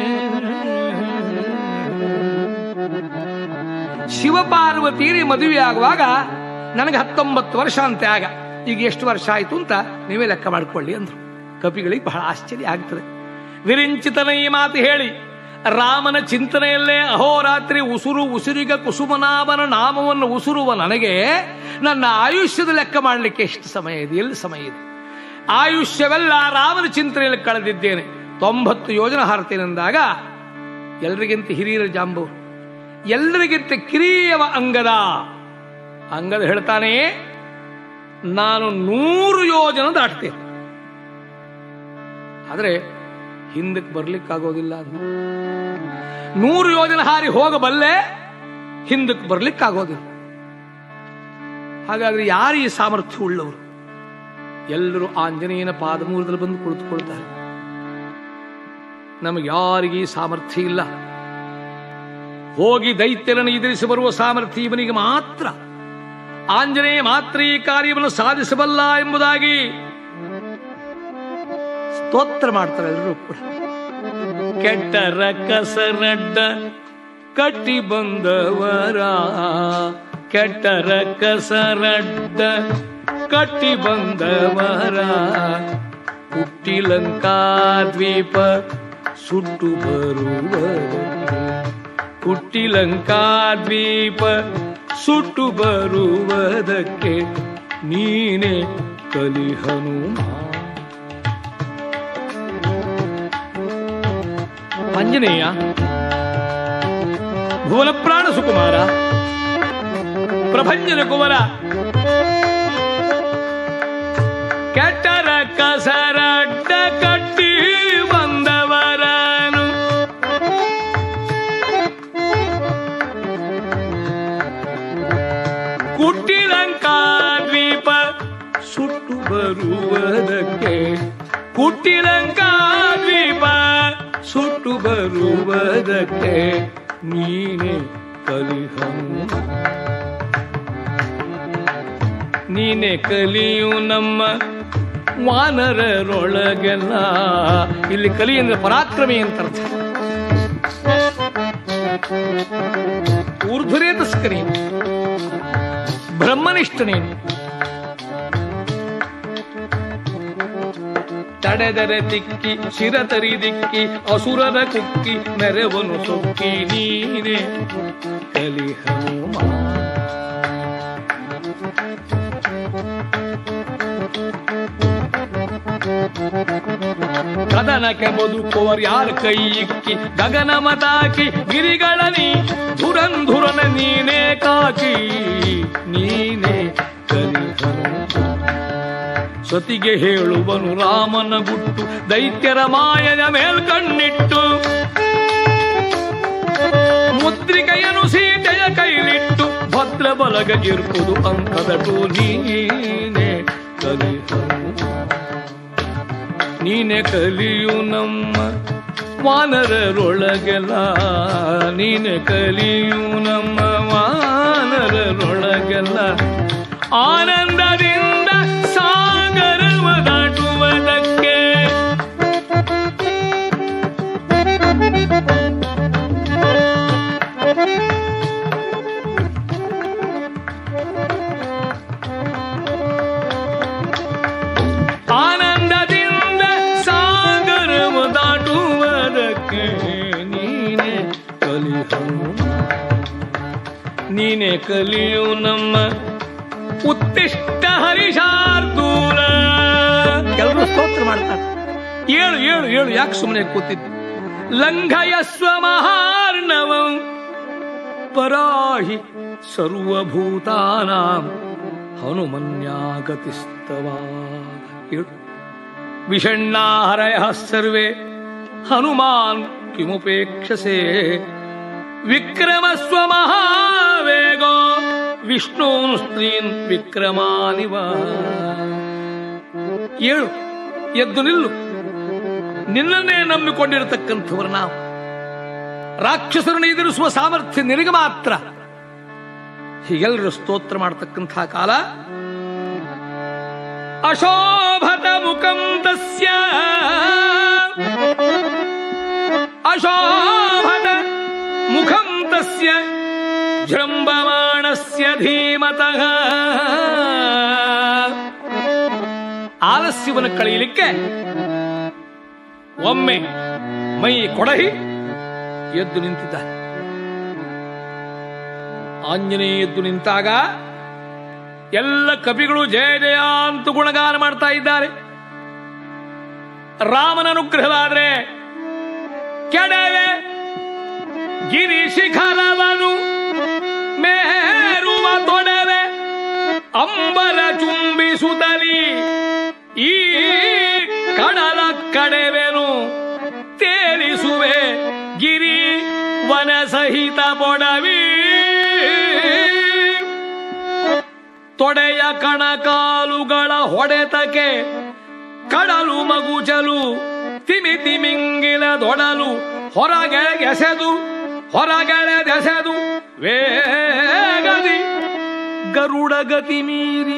ಶಿವಪಾರ್ವತೀರಿ ಮದುವೆ ಆಗುವಾಗ ನನಗೆ ಹತ್ತೊಂಬತ್ತು ವರ್ಷ ಅಂತೆ ಆಗ ಈಗ ಎಷ್ಟು ವರ್ಷ ಆಯ್ತು ಅಂತ ನೀವೇ ಲೆಕ್ಕ ಮಾಡ್ಕೊಳ್ಳಿ ಅಂದ್ರು ಕಪಿಗಳಿಗೆ ಬಹಳ ಆಶ್ಚರ್ಯ ಆಗ್ತದೆ ವಿರಿಂಚಿತನ ಈ ಮಾತು ಹೇಳಿ ರಾಮನ ಚಿಂತನೆಯಲ್ಲೇ ಅಹೋರಾತ್ರಿ ಉಸುರು ಉಸಿರಿಗ ಕುಸುಮನಾಮನ ನಾಮವನ್ನು ಉಸುರುವ ನನಗೆ ನನ್ನ ಆಯುಷ್ಯದ ಲೆಕ್ಕ ಮಾಡಲಿಕ್ಕೆ ಎಷ್ಟು ಸಮಯ ಇದೆ ಎಲ್ಲಿ ಸಮಯ ಇದೆ ಆಯುಷ್ಯವೆಲ್ಲ ರಾಮನ ಚಿಂತನೆಯಲ್ಲಿ ಕಳೆದಿದ್ದೇನೆ ತೊಂಬತ್ತು ಯೋಜನೆ ಹಾರ್ತೇನೆಂದಾಗ ಎಲ್ರಿಗಿಂತ ಹಿರಿಯರ ಜಾಂಬು ಎಲ್ಲರಿಗಿಂತ ಕಿರಿಯವ ಅಂಗದ ಅಂಗದ ಹೇಳ್ತಾನೆ ನಾನು ನೂರು ಯೋಜನ ದಾಟ್ತೇನೆ ಆದ್ರೆ ಹಿಂದಕ್ಕೆ ಬರ್ಲಿಕ್ಕಾಗೋದಿಲ್ಲ ಅದು ನೂರು ಯೋಜನೆ ಹಾರಿ ಹೋಗಬಲ್ಲೆ ಹಿಂದಕ್ಕೆ ಬರ್ಲಿಕ್ಕಾಗೋದಿಲ್ಲ ಹಾಗಾದ್ರೆ ಯಾರು ಈ ಸಾಮರ್ಥ್ಯ ಉಳ್ಳವರು ಎಲ್ಲರೂ ಆಂಜನೇಯನ ಪಾದಮೂಲದಲ್ಲಿ ಬಂದು ಕುಳಿತುಕೊಳ್ತಾರೆ ನಮಗೆ ಯಾರಿಗೆ ಈ ಸಾಮರ್ಥ್ಯ ಇಲ್ಲ ಹೋಗಿ ದೈತ್ಯರನ್ನು ಎದುರಿಸಿ ಬರುವ ಸಾಮರ್ಥ್ಯ ಇವನಿಗೆ ಮಾತ್ರ ಆಂಜನೇಯ ಮಾತ್ರ ಈ ಕಾರ್ಯವನ್ನು ಸಾಧಿಸಬಲ್ಲ ಎಂಬುದಾಗಿ ಸ್ತೋತ್ರ ಮಾಡ್ತಾರೆ ಎಲ್ಲರೂ ಕೂಡ ಕೆಟ್ಟರ ಕಸರಡ್ಡ ಕಟ್ಟಿ ಬಂದವರ ಕೆಟ್ಟರ ಕಸರಡ್ಡ ಕಟ್ಟಿ ಬಂದವರ ಹುಟ್ಟಿಲಂಕಾ ದ್ವೀಪ ಸುಟ್ಟು ಬರುವರು ಹುಟ್ಟಿಲಂಕಾ ದ್ವೀಪ ಸುಟ್ಟು ಬರುವುದಕ್ಕೆ ನೀನೆ ಕಲಿ ಹನುಮ ಆಂಜನೇಯ ಭುವನ ಪ್ರಾಣ ಸುಕುಮಾರ ಪ್ರಭಂಜನ ಕುಮಾರ ಕೆಟ್ಟರ ಕಸರಡ್ಡ ಕಟ್ಟಿ ಬಂದವರನು ಕುಟ್ಟಿಲಂಕಾ ದ್ವೀಪ ಸುಟ್ಟು ಬರುವುದಕ್ಕೆ ಕುಟ್ಟಿಲಂಕಾ ದ್ವೀಪ ಸುಟ್ಟು ಬರುವುದಕ್ಕೆ ನೀನೆ ಕಲಿಹನು ನೀನೆ ಕಲಿಯು ನಮ್ಮ ವಾನರರೊಳಗೆಲ್ಲ ಇಲ್ಲಿ ಕಲಿ ಅಂದ್ರೆ ಪರಾಕ್ರಮಿ ಅಂತ ಅರ್ಥ ಊರ್ಧ್ವರೇ ತಸ್ಕರಿ ಬ್ರಹ್ಮನಿಷ್ಠನೇನು ತಡೆದರೆ ತಿಕ್ಕಿ ಶಿರತರಿ ದಿಕ್ಕಿ ಅಸುರನ ಕುಕ್ಕಿ ಮೆರವನು ಸೊಕ್ಕಿ ನೀನೆ ಕಲಿ ಹನುಮ ಕದನಕ್ಕೆ ಬದುಕುವರ್ ಯಾರ ಕೈ ಇಕ್ಕಿ ಗಗನ ಮತಾಕಿ ಗಿರಿಗಳನಿ ಧುರಂಧುರನ ನೀನೇ ಕಾಕಿ ನೀನೇ ಕಲಿಹನು ಸತಿಗೆ ಹೇಳುವನು ರಾಮನ ಗುಟ್ಟು ದೈತ್ಯರ ಮಾಯದ ಮೇಲ್ಕಣ್ಣಿಟ್ಟು ಮುದ್ರಿಕೆಯನು ಸೀತೆಯ ಕೈಲಿಟ್ಟು ಭದ್ರ ಬಲಗ ಇರ್ಪುದು ಅಂಕದಟು ನೀನೇ ಕಲಿಹನು ನೀನೆ ಕಲಿಯು ನಮ್ಮ ವಾನರರೊಳಗೆಲ್ಲ ನೀನೆ ಕಲಿಯು ನಮ್ಮ ವಾನರರೊಳಗೆಲ್ಲ ಆನಂದದಿಂದ ಸಾಗರವ ದಾಟುವುದಕ್ಕೆ ಆನಂದದಿಂದ ಸಾಗರವ ದಾಟುವುದಕ್ಕೆ ನೀನೆ ಕಲಿಹನು ನೀನೆ ಕಲಿಯು ನಮ್ಮ ಉತ್ತಿಷ್ಟ ಹರಿಶಾರ್ದೂಲ ಎಲ್ಲರೂ ಸ್ತೋತ್ರ ಮಾಡ್ತಾರೆ ಏಳು ಏಳು ಏಳು ಯಾಕೆ ಸುಮ್ಮನೆ ಕೂತಿದ್ದು ಲಂಘಯಸ್ವ ಮಹಾರ್ಣವಂ ಪರಾಹಿ ಸರ್ವಭೂತಾನಾಂ ಹನುಮನ್ಯಾಗತಿಸ್ತವ ಏಳು ವಿಷಣ್ಣಾಹರಯ ಸರ್ವೇ ಹನುಮಾನ್ ಕಿಮುಪೇಕ್ಷಸೆ ವಿಕ್ರಮಸ್ವ ಮಹಾವೇಗೋ ವಿಷ್ಣೂನ್ ಸ್ತ್ರೀನ್ ವಿಕ್ರಮಾನಿವ ಏಳು ಎದ್ದು ನಿಲ್ಲು ನಿನ್ನನ್ನೇ ನಂಬಿಕೊಂಡಿರತಕ್ಕಂಥವರು ನಾವು ರಾಕ್ಷಸರನ್ನು ಎದುರಿಸುವ ಸಾಮರ್ಥ್ಯ ನಿನಗೆ ಮಾತ್ರ ಹೀಗೆಲ್ಲರೂ ಸ್ತೋತ್ರ ಮಾಡತಕ್ಕಂಥ ಕಾಲ ಅಶೋಭತ ಮುಖಂ ತಸ್ಯ ಅಶೋಭತ ಮುಖಂ ತಸ್ಯ ಜೃಂಭಮಾಣಸ್ಯ ಧೀಮತಃ ಆಲಸ್ಯವನ್ನು ಕಳೆಯಲಿಕ್ಕೆ ಒಮ್ಮೆ ಮೈ ಕೊಡಹಿ ಎದ್ದು ನಿಂತಿದ್ದ ಆಂಜನೇಯ ಎದ್ದು ನಿಂತಾಗ ಎಲ್ಲ ಕವಿಗಳು ಜಯ ಜಯ ಅಂತ ಗುಣಗಾನ ಮಾಡ್ತಾ ಇದ್ದಾರೆ ರಾಮನ ಅನುಗ್ರಹವಾದ್ರೆ ಕೆಡವೆ ಗಿರಿ ಶಿಖರವನು ಮೇರುವ ತೊಡವೆ ಅಂಬರ ಚುಂಬಿಸುತ್ತಲಿ ಈ ಕಡಲ ಕಡೆವೆನು ತೇಲಿಸುವೆ ಗಿರಿ ವನ ಸಹಿತ ಬೊಡವಿ ತೊಡೆಯ ಕಣಕಾಲುಗಳ ಹೊಡೆತಕ್ಕೆ ಕಡಲು ಮಗುಚಲು ತಿಮಿ ತಿಮಿಂಗಿಲ ದೊಡಲು ಹೊರಗೆ ಎಸೆದು ಹೊರಗಡೆ ದೆಸೆದು ವೇಗದಿ ಗರುಡ ಗತಿ ಮೀರಿ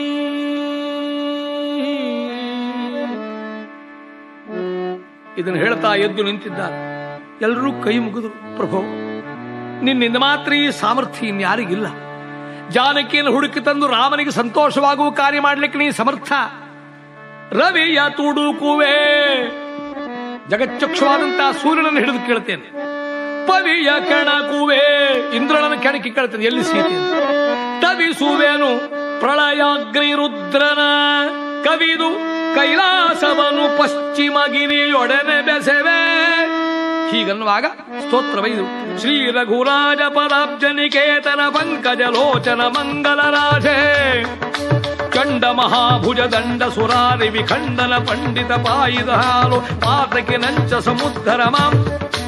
ಇದನ್ನು ಹೇಳ್ತಾ ಎದ್ದು ನಿಂತಿದ್ದಾರೆ ಎಲ್ಲರೂ ಕೈ ಮುಗಿದ್ರು ಪ್ರಭು ನಿನ್ನಿಂದ ಮಾತ್ರ ಈ ಸಾಮರ್ಥ್ಯ ಇನ್ಯಾರಿಗಿಲ್ಲ ಜಾನಕಿಯನ್ನು ಹುಡುಕಿ ತಂದು ರಾಮನಿಗೆ ಸಂತೋಷವಾಗುವ ಕಾರ್ಯ ಮಾಡಲಿಕ್ಕೆ ನೀ ಸಮರ್ಥ ರವಿಯ ತುಡುಕುವೆ ಜಗಚ್ಚಕ್ಷವಾದಂತಹ ಸೂರ್ಯನನ್ನು ಹಿಡಿದು ಕೇಳ್ತೇನೆ ಪವಿಯ ಕೆಣಕುವೆ ಇಂದ್ರನನ್ನು ಕೆಣಕಿ ಕೇಳ್ತೇನೆ ಎಲ್ಲಿ ಸೀತೆ ತವಿಸುವೆನು ಪ್ರಳಯಾಗ್ನಿ ರುದ್ರನ ಕವಿದು ಕೈಲಾಸವನು ಪಶ್ಚಿಮ ಗಿರಿಯೊಡನೆ ಬೆಸೆವೆ ಹೀಗನ್ನುವಾಗ ಸ್ತೋತ್ರವೈದು ಶ್ರೀ ರಘುರಾಜ ಪದಾಬ್ಜ ನಿಕೇತನ ಪಂಕಜ ಲೋಚನ ಮಂಗಲ ರಾಜೇ ಚಂಡ ಮಹಾಭುಜ ದಂಡ ಸುರಾರಿ ವಿಖಂಡನ ಪಂಡಿತ ಪಾಯಿದ ಹಾಲು ಪಾತಕಿ ನಂಚ ಸಮುದ್ಧರ ಮಾಂ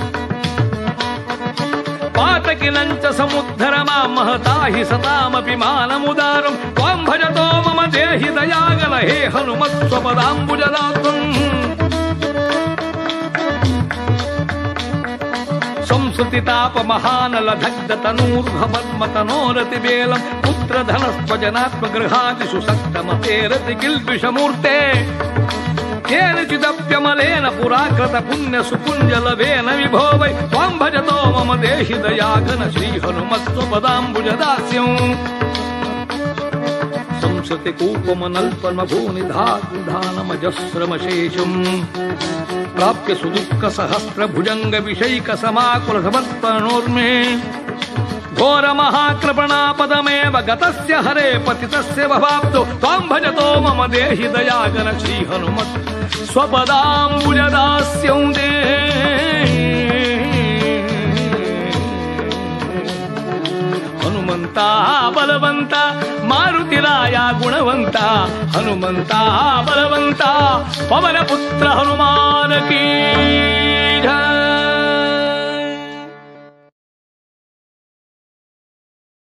ಪಾತಕಿ ನಂಚ ಸಮುದ್ಧರ ಮಾಂ ಮಹತಾಹಿ ಸತಾಮಪಿ ಮಾನಮುದಾರಂ ತ್ವಾಂ ಭಜತೋ ಮಮ ದೇಹಿ ದಯಾಗಲ ಹೇ ಹನುಮತ್ ಸ್ವಪದಾಂಬುಜದಾತ್ಮಂ ಸಂಸ್ಕೃತಿ ತಾಪ ಮಹಾನಲ ದಗ್ಧ ತನೂರ್ಧ ಪದ್ಮ ತನೋರತಿ ಬೇಲಂ ಪುತ್ರ ಧನಸ್ವಜನಾತ್ಮ ಗೃಹಾದಿಷು ಸಕ್ತಮತೇರತಿ ಕಿಲ್ಬಿಷಮೂರ್ತೆ ಕೇನಚಿದಪ್ಯಮಲೇನ ಪುರಾಕೃತ ಪುಣ್ಯ ಸುಪುಂಜಲವೇನ ವಿಭೋ ವೈ ತ್ವಾಂ ಭಜತೋ ಮಮ ದೇಹಿ ದಯಾಗನ ಶ್ರೀ ಹನುಮತ್ವ ಪದಾಂಬುಜದಾಸ್ಯಂ ಸಂಸ್ಕೃತಿ ಕೂಪಮನಲ್ಪಮ ಭೂನಿಧಾನಮಜಸ್ರಮಶೇಷಂ ಪ್ರಾಪ್ಯ ಸುದುಃಖ ಸಹಸ್ರ ಭುಜಂಗ ವಿಷೈಕ ಸಮಾಕುಲ ಸಮರ್ಪಣೋರ್ಮೆ ಘೋರ ಮಹಾಕೃಪಣಾಪದಮೇವ ಗತಸ್ಯ ಹರೇ ಪತಿತಸ್ಯ ಭವಾಪ್ತು ತ್ವಾಂ ಭಜತೋ ಮಮ ದೇಹಿ ದಯಾಗನ ಶ್ರೀ ಹನುಮತ್ ಸ್ವಪದಾಂಬುಜದಾಸ್ಯೌದೇ ಹನುಮಂತ ಬಲವಂತ ಮಾರುತಿರಾಯ ಗುಣವಂತ ಹನುಮಂತ ಬಲವಂತ ಪವನ ಪುತ್ರ ಹನುಮಾನಕೀ